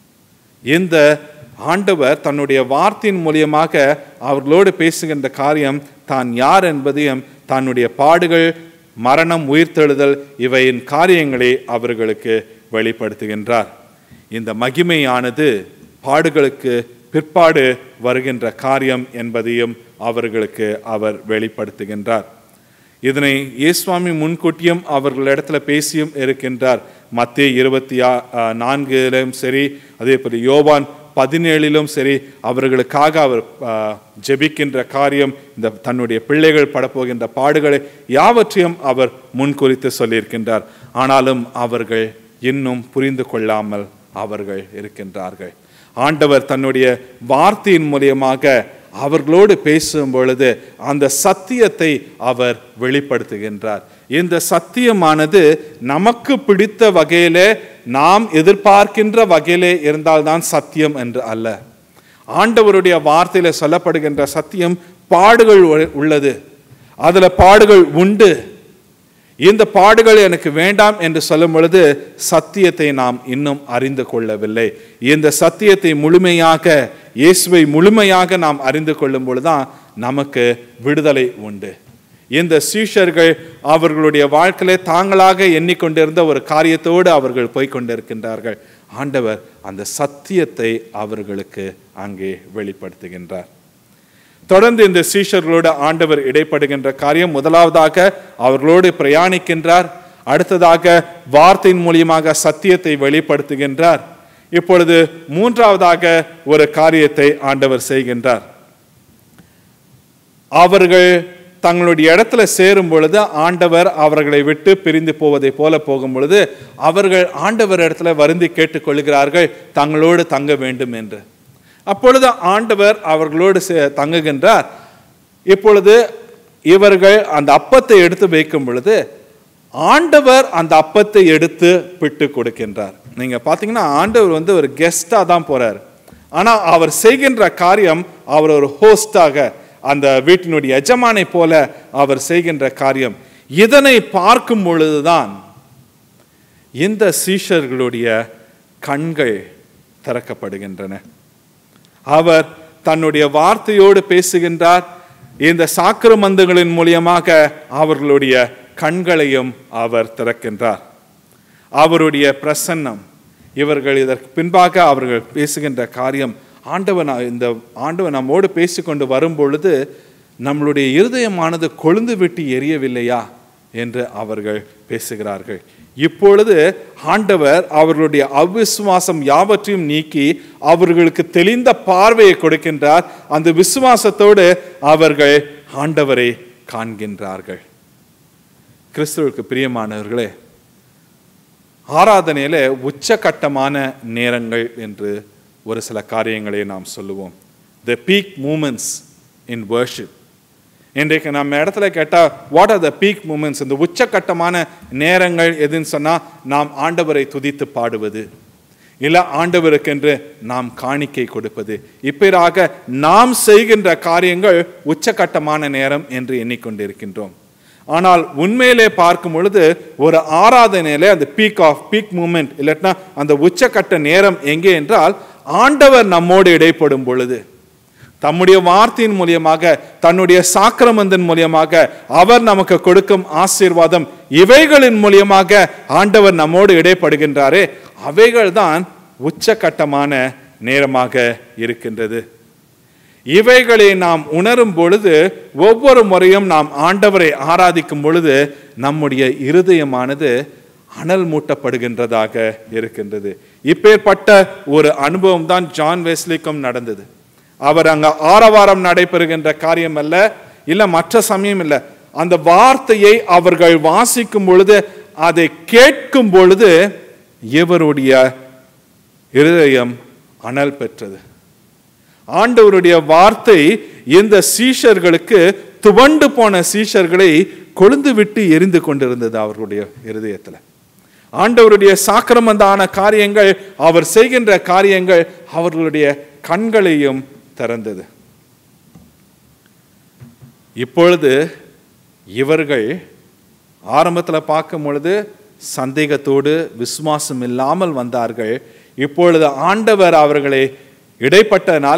இந்த ஆண்டவர் தன்னுடைய வார்த்தையின் மூலியமாக அவர்களோடு பேசுகின்ற காரியம் தான் யார் என்பதையும் தன்னுடைய பாடுகள் மரணம் உயிர்த்தெழுதல் இவையின் காரியங்களை அவர்களுக்கு வெளிப்படுத்துகின்றார் இந்த மகிமையானது பாடுகளுக்கு பிற்பாடு வருகின்ற காரியம் என்பதையும் அவர்களுக்கு அவர் வெளிப்படுத்துகின்றார் இதனை இயேசுவாமி முன்கூட்டியும் அவர்களிடத்துல பேசியும் இருக்கின்றார் மத்திய இருபத்தி ஆ ஆ, நான்கிலும் சரி அதே போல யோவான் பதினேழிலும் சரி அவர்களுக்காக அவர் ஆ, ஜெபிக்கின்ற காரியம் இந்த தன்னுடைய பிள்ளைகள் படப்போகின்ற பாடுகளை யாவற்றையும் அவர் முன்குறித்து சொல்லியிருக்கின்றார் ஆனாலும் அவர்கள் இன்னும் புரிந்து கொள்ளாமல் அவர்கள் இருக்கின்றார்கள் ஆண்டவர் தன்னுடைய வார்த்தையின் மூலியமாக அவர்களோடு பேசும் பொழுது அந்த சத்தியத்தை அவர் வெளிப்படுத்துகின்றார் இந்த சத்தியமானது நமக்கு பிடித்த வகையிலே நாம் எதிர்பார்க்கின்ற வகையிலே இருந்தால்தான் சத்தியம் என்று அல்ல ஆண்டவருடைய வார்த்தையில சொல்லப்படுகின்ற சத்தியம் பாடுகள் உ- உள்ளது அதுல பாடுகள் உண்டு இந்த பாடுகள் எனக்கு வேண்டாம் என்று சொல்லும் பொழுது சத்தியத்தை நாம் இன்னும் அறிந்து கொள்ளவில்லை இந்த சத்தியத்தை முழுமையாக இயேசுவை முழுமையாக நாம் அறிந்து கொள்ளும் பொழுதுதான் நமக்கு விடுதலை உண்டு இந்த சீஷர்கள் அவர்களுடைய வாழ்க்கையிலே தாங்களாக எண்ணிக்கொண்டிருந்த ஒரு காரியத்தோடு அவர்கள் போய்க் கொண்டிருக்கின்றார்கள் ஆண்டவர் அந்த சத்தியத்தை அவர்களுக்கு அங்கே வெளிப்படுத்துகின்றார் தொடர்ந்து இந்த சீஷர்களோடு ஆண்டவர் இடைப்படுகின்ற காரியம் முதலாவதாக அவர்களோடு பிரயாணிக்கின்றார் அடுத்ததாக வார்த்தையின் மூலியமாக சத்தியத்தை வெளிப்படுத்துகின்றார் இப்பொழுது மூன்றாவதாக ஒரு காரியத்தை ஆண்டவர் செய்கின்றார் அவர்கள் தங்களுடைய இடத்துல சேரும் பொழுது ஆண்டவர் அவர்களை விட்டு பிரிந்து போவதை போல போகும் பொழுது அவர்கள் ஆண்டவர் இடத்துல வருந்தி கேட்டுக்கொள்கிறார்கள் தங்களோடு தங்க வேண்டும் என்று அப்பொழுது ஆண்டவர் அவர்களோடு சே- தங்குகின்றார் இப்பொழுது இவர்கள் அந்த அப்பத்தை எடுத்து வைக்கும் பொழுது ஆண்டவர் அந்த அப்பத்தை எடுத்து பிட்டு கொடுக்கின்றார் நீங்க பாத்தீங்கன்னா ஆண்டவர் வந்து ஒரு கெஸ்டா தான் போறார் ஆனா அவர் செய்கின்ற காரியம் அவர் ஒரு ஹோஸ்டாக அந்த வீட்டினுடைய எஜமானை போல அவர் செய்கின்ற காரியம் இதனை பார்க்கும் பொழுதுதான் இந்த சீஷர்களுடைய கண்கள் திறக்கப்படுகின்றன அவர் தன்னுடைய வார்த்தையோடு பேசுகின்றார் இந்த சாக்கிரமந்தங்களின் மூலியமாக அவர்களுடைய கண்களையும் அவர் திறக்கின்றார் அவருடைய பிரசன்னம் இவர்கள் இதற்கு பின்பாக அவர்கள் பேசுகின்ற காரியம் ஆண்டவன் இந்த ஆண்டவன் நம்மோடு பேசிக்கொண்டு வரும் பொழுது நம்மளுடைய இருதயமானது கொழுந்து விட்டு எரியவில்லையா என்று அவர்கள் பேசுகிறார்கள் இப்பொழுது ஆண்டவர் அவர்களுடைய அவிசுவாசம் யாவற்றையும் நீக்கி அவர்களுக்கு தெளிந்த பார்வையை கொடுக்கின்றார் அந்த விசுவாசத்தோடு அவர்கள் ஆண்டவரை காண்கின்றார்கள் கிறிஸ்துவுக்கு பிரியமானவர்களே ஆராதனையில உச்சகட்டமான நேரங்கள் என்று ஒரு சில காரியங்களை நாம் சொல்லுவோம் the peak moments in worship இன்றைக்கு நம்ம இடத்துல கேட்டால் what are the peak moments இந்த உச்சக்கட்டமான நேரங்கள் எதுன்னு சொன்னால் நாம் ஆண்டவரை துதித்து பாடுவது இல்லை ஆண்டவருக்கென்று நாம் காணிக்கை கொடுப்பது இப்பராக நாம் செய்கின்ற காரியங்கள் உச்சக்கட்டமான நேரம் என்று எண்ணிக்கொண்டிருக்கின்றோம் ஆனால் உண்மையிலே பார்க்கும் பொழுது ஒரு ஆராதனையிலே அந்த பீக் ஆஃப் பீக் மூமெண்ட் இல்லாட்டினா அந்த உச்சக்கட்ட நேரம் எங்கே என்றால் ஆண்டவர் நம்மோடு இடைப்படும் பொழுது தம்முடைய வார்த்தையின் மூலியமாக தன்னுடைய சாக்கிரமந்தின் மூலியமாக அவர் நமக்கு கொடுக்கும் ஆசீர்வாதம் இவைகளின் மூலியமாக ஆண்டவர் நம்மோடு இடைப்படுகின்றாரே அவைகள்தான் உச்சக்கட்டமான நேரமாக இருக்கின்றது இவைகளை நாம் உணரும் பொழுது ஒவ்வொரு முறையும் நாம் ஆண்டவரை ஆராதிக்கும் பொழுது நம்முடைய இருதயமானது அனல் மூட்டப்படுகின்றதாக இருக்கின்றது இப்பேற்பட்ட ஒரு அனுபவம் தான் ஜான் வெஸ்லிக்கும் நடந்தது அவர் அங்க ஆரவாரம் நடைபெறுகின்ற காரியம் அல்ல இல்ல மற்ற சமயம் இல்ல அந்த வார்த்தையை அவர்கள் வாசிக்கும் பொழுது அதை கேட்கும் பொழுது இவருடைய இருதயம் அனல் பெற்றது ஆண்டவருடைய வார்த்தை இந்த சீஷர்களுக்கு துவண்டு போன சீஷர்களை கொழுந்து விட்டு எரிந்து கொண்டிருந்தது அவர்களுடைய இருதயத்துல ஆண்டவருடைய சாக்கிரமந்தான காரியங்கள் அவர் செய்கின்ற காரியங்கள் அவர்களுடைய கண்களையும் திறந்தது இப்பொழுது இவர்கள் ஆரம்பத்தில் பார்க்கும் பொழுது சந்தேகத்தோடு விசுவாசம் இல்லாமல் வந்தார்கள் இப்பொழுது ஆண்டவர் அவர்களை இடைப்பட்டனால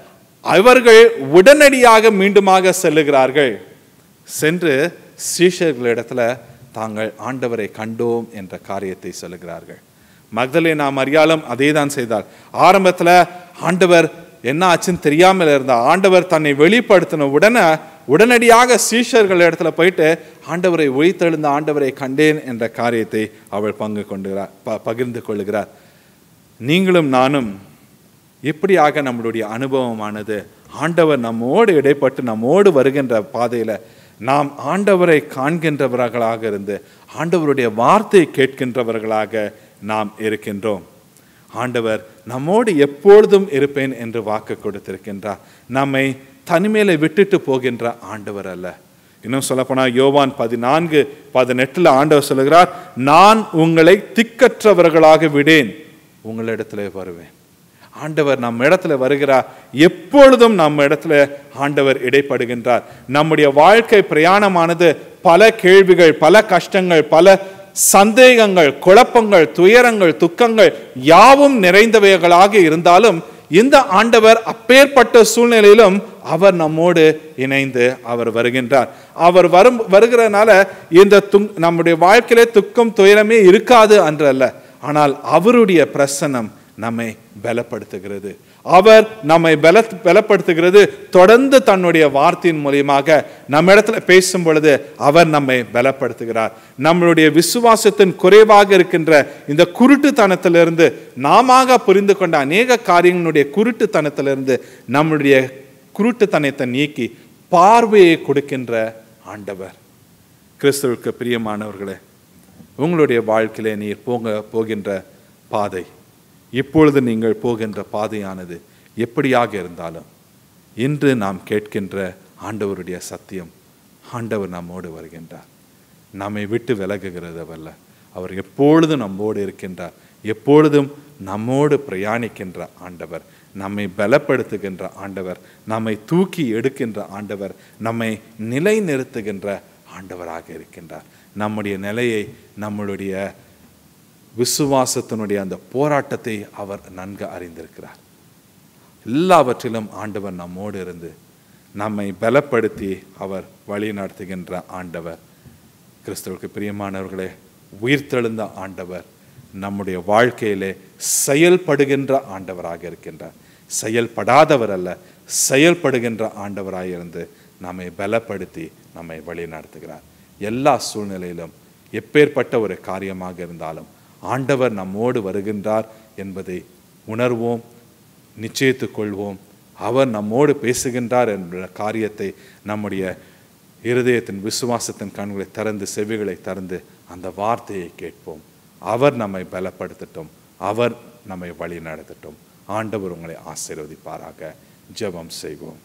அவர்கள் உடனடியாக மீண்டுமாக செல்லுகிறார்கள் சென்று சீஷர்களிடத்துல தாங்கள் ஆண்டவரை கண்டோம் என்ற காரியத்தை சொல்லுகிறார்கள் மக்தலேனா மரியாளும் அதே தான் செய்தார் ஆரம்பத்துல ஆண்டவர் என்ன ஆச்சுன்னு தெரியாமல் இருந்தார் ஆண்டவர் தன்னை வெளிப்படுத்தின உடனே உடனடியாக சீஷர்கள் இடத்துல போயிட்டு ஆண்டவரை ஒழித்தெழுந்த ஆண்டவரை கண்டேன் என்ற காரியத்தை அவள் பங்கு கொண்டுகிறார் ப- பகிர்ந்து கொள்கிறார் நீங்களும் நானும் இப்படியாக நம்மளுடைய அனுபவமானது ஆண்டவர் நம்மோடு இடைப்பட்டு நம்மோடு வருகின்ற பாதையில நாம் ஆண்டவரை காண்கின்றவர்களாக இருந்து ஆண்டவருடைய வார்த்தை கேட்கின்றவர்களாக நாம் இருக்கின்றோம் ஆண்டவர் நம்மோடு எப்பொழுதும் இருப்பேன் என்று வாக்கு கொடுத்திருக்கின்றார் நம்மை தனிமையில விட்டுட்டு போகின்ற ஆண்டவர் அல்ல இன்னும் சொல்லப்போனால் யோவான் பதினான்கு பதினெட்டுல ஆண்டவர் சொல்லுகிறார் நான் உங்களை திக்கற்றவர்களாக விடேன் உங்களிடத்துல வருவேன் ஆண்டவர் நம்ம இடத்துல வருகிறார் எப்பொழுதும் நம்ம இடத்துல ஆண்டவர் இடைப்படுகின்றார் நம்முடைய வாழ்க்கை பிரயாணமானது பல கேள்விகள் பல கஷ்டங்கள் பல சந்தேகங்கள் குழப்பங்கள் துயரங்கள் துக்கங்கள் யாவும் நிறைந்தவைகளாக இருந்தாலும் இந்த ஆண்டவர் அப்பேற்பட்ட சூழ்நிலையிலும் அவர் நம்மோடு இணைந்து அவர் வருகின்றார் அவர் வரும் வருகிறனால இந்த துங் நம்முடைய வாழ்க்கையிலே துக்கம் துயரமே இருக்காது அன்று அல்ல ஆனால் அவருடைய பிரசன்னம் நம்மை பலப்படுத்துகிறது அவர் நம்மை பல பலப்படுத்துகிறது தொடர்ந்து தன்னுடைய வார்த்தையின் மூலியமாக நம்ம இடத்துல பேசும் பொழுது அவர் நம்மை பலப்படுத்துகிறார் நம்மளுடைய விசுவாசத்தின் குறைவாக இருக்கின்ற இந்த குருட்டுத்தனத்திலிருந்து நாமாக புரிந்து கொண்ட அநேக காரியங்களுடைய குருட்டுத்தனத்திலிருந்து நம்மளுடைய குருட்டுத்தனத்தை நீக்கி பார்வையை கொடுக்கின்ற ஆண்டவர் கிறிஸ்துவுக்கு பிரியமானவர்களே உங்களுடைய வாழ்க்கையிலே நீர் போங்க போகின்ற பாதை இப்பொழுது நீங்கள் போகின்ற பாதையானது எப்படியாக இருந்தாலும் இன்று நாம் கேட்கின்ற ஆண்டவருடைய சத்தியம் ஆண்டவர் நம்மோடு வருகின்றார் நம்மை விட்டு விலகுகிறதவல்ல அவர் எப்பொழுதும் நம்மோடு இருக்கின்றார் எப்பொழுதும் நம்மோடு பிரயாணிக்கின்ற ஆண்டவர் நம்மை பலப்படுத்துகின்ற ஆண்டவர் நம்மை தூக்கி எடுக்கின்ற ஆண்டவர் நம்மை நிலைநிறுத்துகின்ற ஆண்டவராக இருக்கின்றார் நம்முடைய நிலையை நம்மளுடைய விசுவாசத்தினுடைய அந்த போராட்டத்தை அவர் நன்கு அறிந்திருக்கிறார் எல்லாவற்றிலும் ஆண்டவர் நம்மோடு இருந்து நம்மை பலப்படுத்தி அவர் வழி நடத்துகின்ற ஆண்டவர் கிறிஸ்தவருக்கு பிரியமானவர்களே உயிர்த்தெழுந்த ஆண்டவர் நம்முடைய வாழ்க்கையிலே செயல்படுகின்ற ஆண்டவராக இருக்கின்றார் செயல்படாதவர் அல்ல செயல்படுகின்ற ஆண்டவராக இருந்து நம்மை பலப்படுத்தி நம்மை வழி நடத்துகிறார் எல்லா சூழ்நிலையிலும் எப்பேற்பட்ட ஒரு காரியமாக இருந்தாலும் ஆண்டவர் நம்மோடு வருகின்றார் என்பதை உணர்வோம் நிச்சயித்துக் கொள்வோம் அவர் நம்மோடு பேசுகின்றார் என்ற காரியத்தை நம்முடைய இருதயத்தின் விசுவாசத்தின் கண்களை திறந்து செவிகளை திறந்து அந்த வார்த்தையை கேட்போம் அவர் நம்மை பலப்படுத்தட்டும் அவர் நம்மை வழி நடத்தட்டும் ஆண்டவர் உங்களை ஆசீர்வதிப்பாராக ஜெபம் செய்வோம்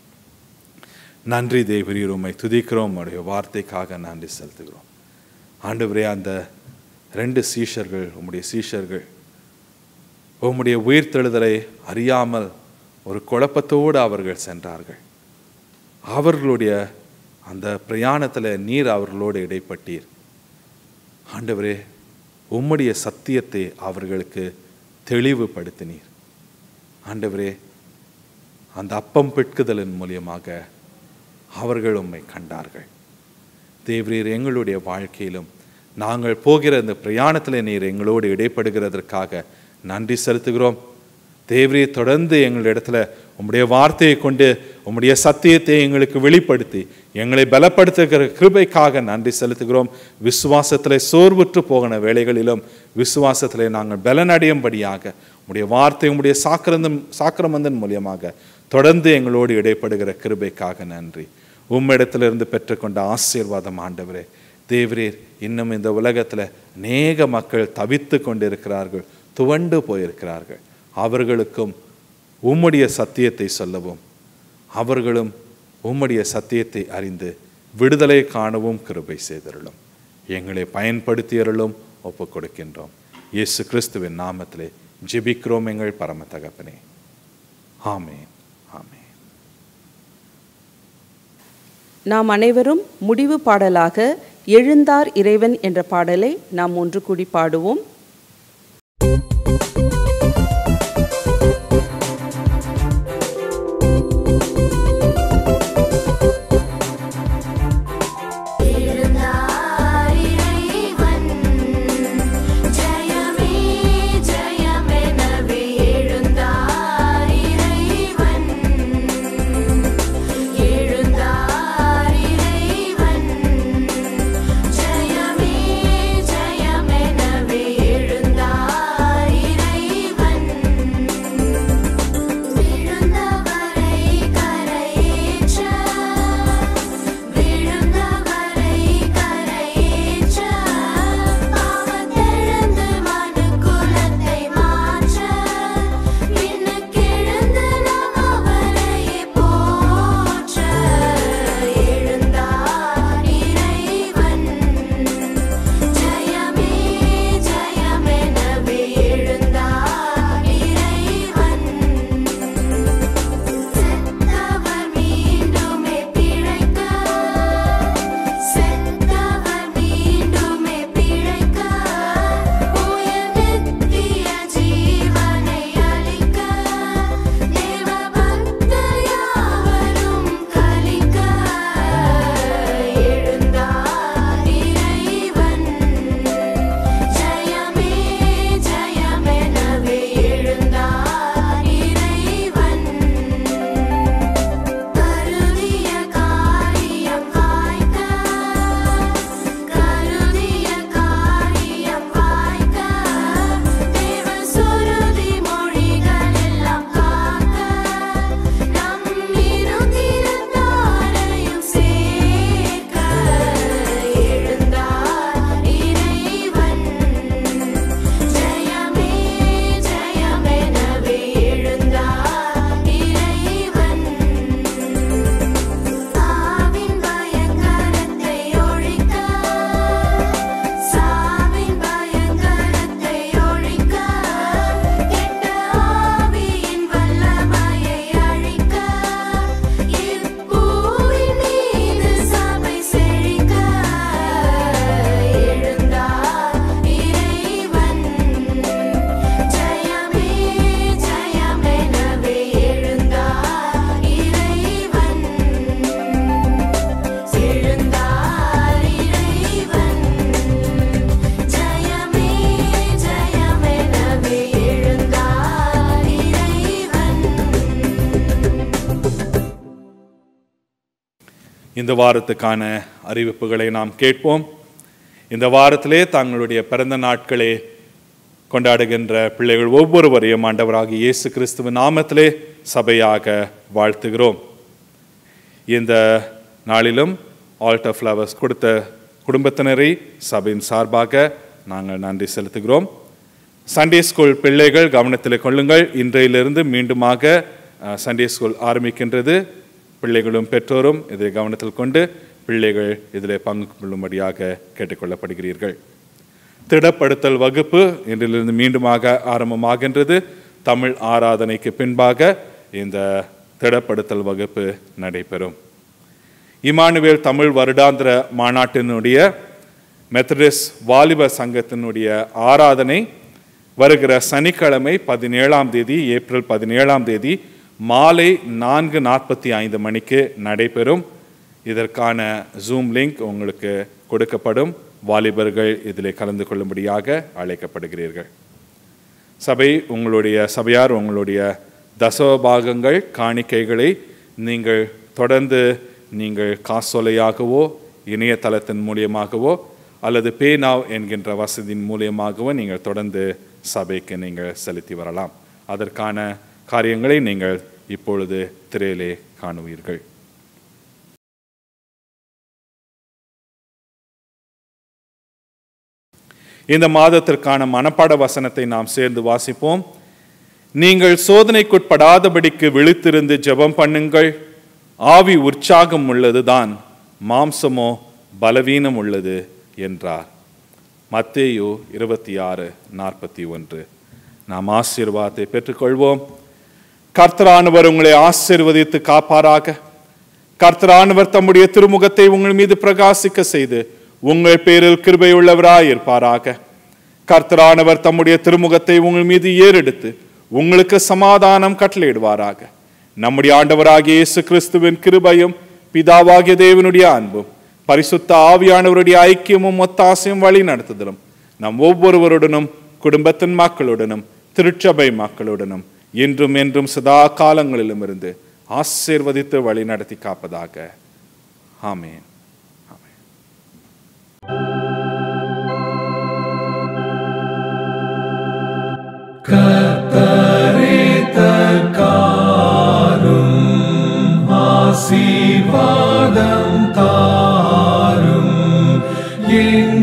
நன்றி தேவரீர் உம்மை துதிக்கிறோம் உடைய வார்த்தைக்காக நன்றி செலுத்துகிறோம் ஆண்டவரே அந்த ரெண்டு சீஷர்கள் உம்முடைய சீஷர்கள் உம்முடைய உயிர்த்தெழுதலை அறியாமல் ஒரு குழப்பத்தோடு அவர்கள் சென்றார்கள் அவர்களுடைய அந்த பிரயாணத்தில் நீர் அவர்களோடு இடைப்பட்டீர் ஆண்டவரே உம்முடைய சத்தியத்தை அவர்களுக்கு தெளிவுபடுத்தினீர் ஆண்டவரே அந்த அப்பம் பெட்குதலின் மூலியமாக அவர்கள் உம்மை கண்டார்கள் தேவரீர் எங்களுடைய வாழ்க்கையிலும் நாங்கள் போகிற இந்த பிரயாணத்தில் நீர் எங்களோடு இடைப்படுகிறதற்காக நன்றி செலுத்துகிறோம் தேவரே தொடர்ந்து எங்களிடத்துல உம்முடைய வார்த்தையை கொண்டு உம்முடைய சத்தியத்தை எங்களுக்கு வெளிப்படுத்தி எங்களை பலப்படுத்துகிற கிருபைக்காக நன்றி செலுத்துகிறோம் விசுவாசத்தில் சோர்வுற்று போகின வேளைகளிலும் விசுவாசத்தில் நாங்கள் பலனடையும்படியாக உம்முடைய வார்த்தை உம்முடைய சாக்கிரந்தம் சாக்கிரமந்தன் மூலியமாக தொடர்ந்து எங்களோடு இடைப்படுகிற கிருபைக்காக நன்றி உம்மிடத்திலிருந்து பெற்றுக்கொண்ட ஆசீர்வாதம் ஆண்டவரே தேவரீர் இன்னும் இந்த உலகத்தில் அநேக மக்கள் தவித்து கொண்டிருக்கிறார்கள் துவண்டு போயிருக்கிறார்கள் அவர்களுக்கும் உம்முடைய சத்தியத்தை சொல்லவும் அவர்களும் உம்முடைய சத்தியத்தை அறிந்து விடுதலை காணவும் கிருபை செய்தருளும் எங்களை பயன்படுத்தியருளும் ஒப்புக் கொடுக்கின்றோம் இயேசு கிறிஸ்துவின் நாமத்திலே ஜெபிக்கிறோம் எங்கள் பரம தகப்பனே ஆமென் ஆமென் நாம் அனைவரும் முடிவு பாடலாக எழுந்தார் இறைவன் என்ற பாடலை நாம் ஒன்று கூடி பாடுவோம் எழுந்தார் இறைவன் ஜெயமே ஜெயமெனவே எழுந்தார் இறைவன் எழுந்தார் இறைவன் ஜெயமே ஜெயமெனவே இந்த வாரத்துக்கான அறிவிப்புகளை நாம் கேட்போம் இந்த வாரத்திலே தங்களுடைய பிறந்த நாட்களே கொண்டாடுகின்ற பிள்ளைகள் ஒவ்வொருவரையும் ஆண்டவராகிய இயேசு கிறிஸ்துவின் நாமத்திலே சபையாக வாழ்த்துகிறோம் இந்த நாளிலும் ஆல்டர் ஃப்ளவர்ஸ் கொடுத்த குடும்பத்தினரை சபையின் சார்பாக நாங்கள் நன்றி செலுத்துகிறோம் சண்டே ஸ்கூல் பிள்ளைகள் கவனத்தில் கொள்ளுங்கள் இன்றையிலிருந்து மீண்டுமாக அஹ், சண்டே ஸ்கூல் ஆரம்பிக்கின்றது பிள்ளைகளும் பெற்றோரும் இதை கவனத்தில் கொண்டு பிள்ளைகள் இதில் பங்கு கொள்ளும்படியாக கேட்டுக்கொள்ளப்படுகிறீர்கள் திடப்படுத்தல் வகுப்பு இன்றிலிருந்து மீண்டுமாக ஆரம்பமாகின்றது தமிழ் ஆராதனைக்கு பின்பாக இந்த திடப்படுத்தல் வகுப்பு நடைபெறும் இமானுவேல் தமிழ் வருடாந்திர மாநாட்டினுடைய மெத்தடிஸ் வாலிப சங்கத்தினுடைய ஆராதனை வருகிற சனிக்கிழமை பதினேழாம் தேதி ஏப்ரல் பதினேழாம் தேதி மாலை நான்கு நாற்பத்தி ஐந்து மணிக்கு நடைபெறும் இதற்கான ஜூம் லிங்க் உங்களுக்கு கொடுக்கப்படும் வாலிபர்கள் இதில் கலந்து கொள்ளும்படியாக அழைக்கப்படுகிறீர்கள் சபை உங்களுடைய சபையார் உங்களுடைய தசவபாகங்கள் காணிக்கைகளை நீங்கள் தொடர்ந்து நீங்கள் காசோலையாகவோ இணையதளத்தின் மூலியமாகவோ அல்லது பே நாவ் என்கின்ற வசதியின் மூலியமாகவோ நீங்கள் தொடர்ந்து சபைக்கு நீங்கள் செலுத்தி வரலாம் அதற்கான காரியங்களை நீங்கள் இப்பொழுது திரையிலே காணுவீர்கள் இந்த மாதத்திற்கான மனப்பாட வசனத்தை நாம் சேர்ந்து வாசிப்போம் நீங்கள் சோதனைக்குட்படாதபடிக்கு விழித்திருந்து ஜெபம் பண்ணுங்கள் ஆவி உற்சாகம் உள்ளதுதான் மாம்சமோ பலவீனம் உள்ளது என்றார் மத்தேயு இருபத்தி ஆறு நாற்பத்தி ஒன்று நாம் ஆசீர்வாதத்தை பெற்றுக்கொள்வோம் கர்த்தரானவர் உங்களை ஆசீர்வதித்து காப்பாராக கர்த்தரானவர் தம்முடைய திருமுகத்தை உங்கள் மீது பிரகாசிக்க செய்து உங்கள் பேரில் கிருபையுள்ளவராய் இருப்பாராக கர்த்தரானவர் தம்முடைய திருமுகத்தை உங்கள் மீது ஏறெடுத்து உங்களுக்கு சமாதானம் கட்டளையிடுவாராக நம்முடைய ஆண்டவராகிய இயேசு கிறிஸ்துவின் கிருபையும் பிதாவாகிய தேவனுடைய அன்பும் பரிசுத்த ஆவியானவருடைய ஐக்கியமும் ஒத்தாசையும் வழி நடத்துதலும் நம் ஒவ்வொருவருடனும் குடும்பத்தின் மக்களுடனும் திருச்சபை மக்களுடனும் இன்றும் என்றும் சதா காலங்களிலும் இருந்து ஆசீர்வதித்து வழி நடத்தி காப்பதாக ஆமென் ஆமென். ஆசீர்வாதம் தாரும் என்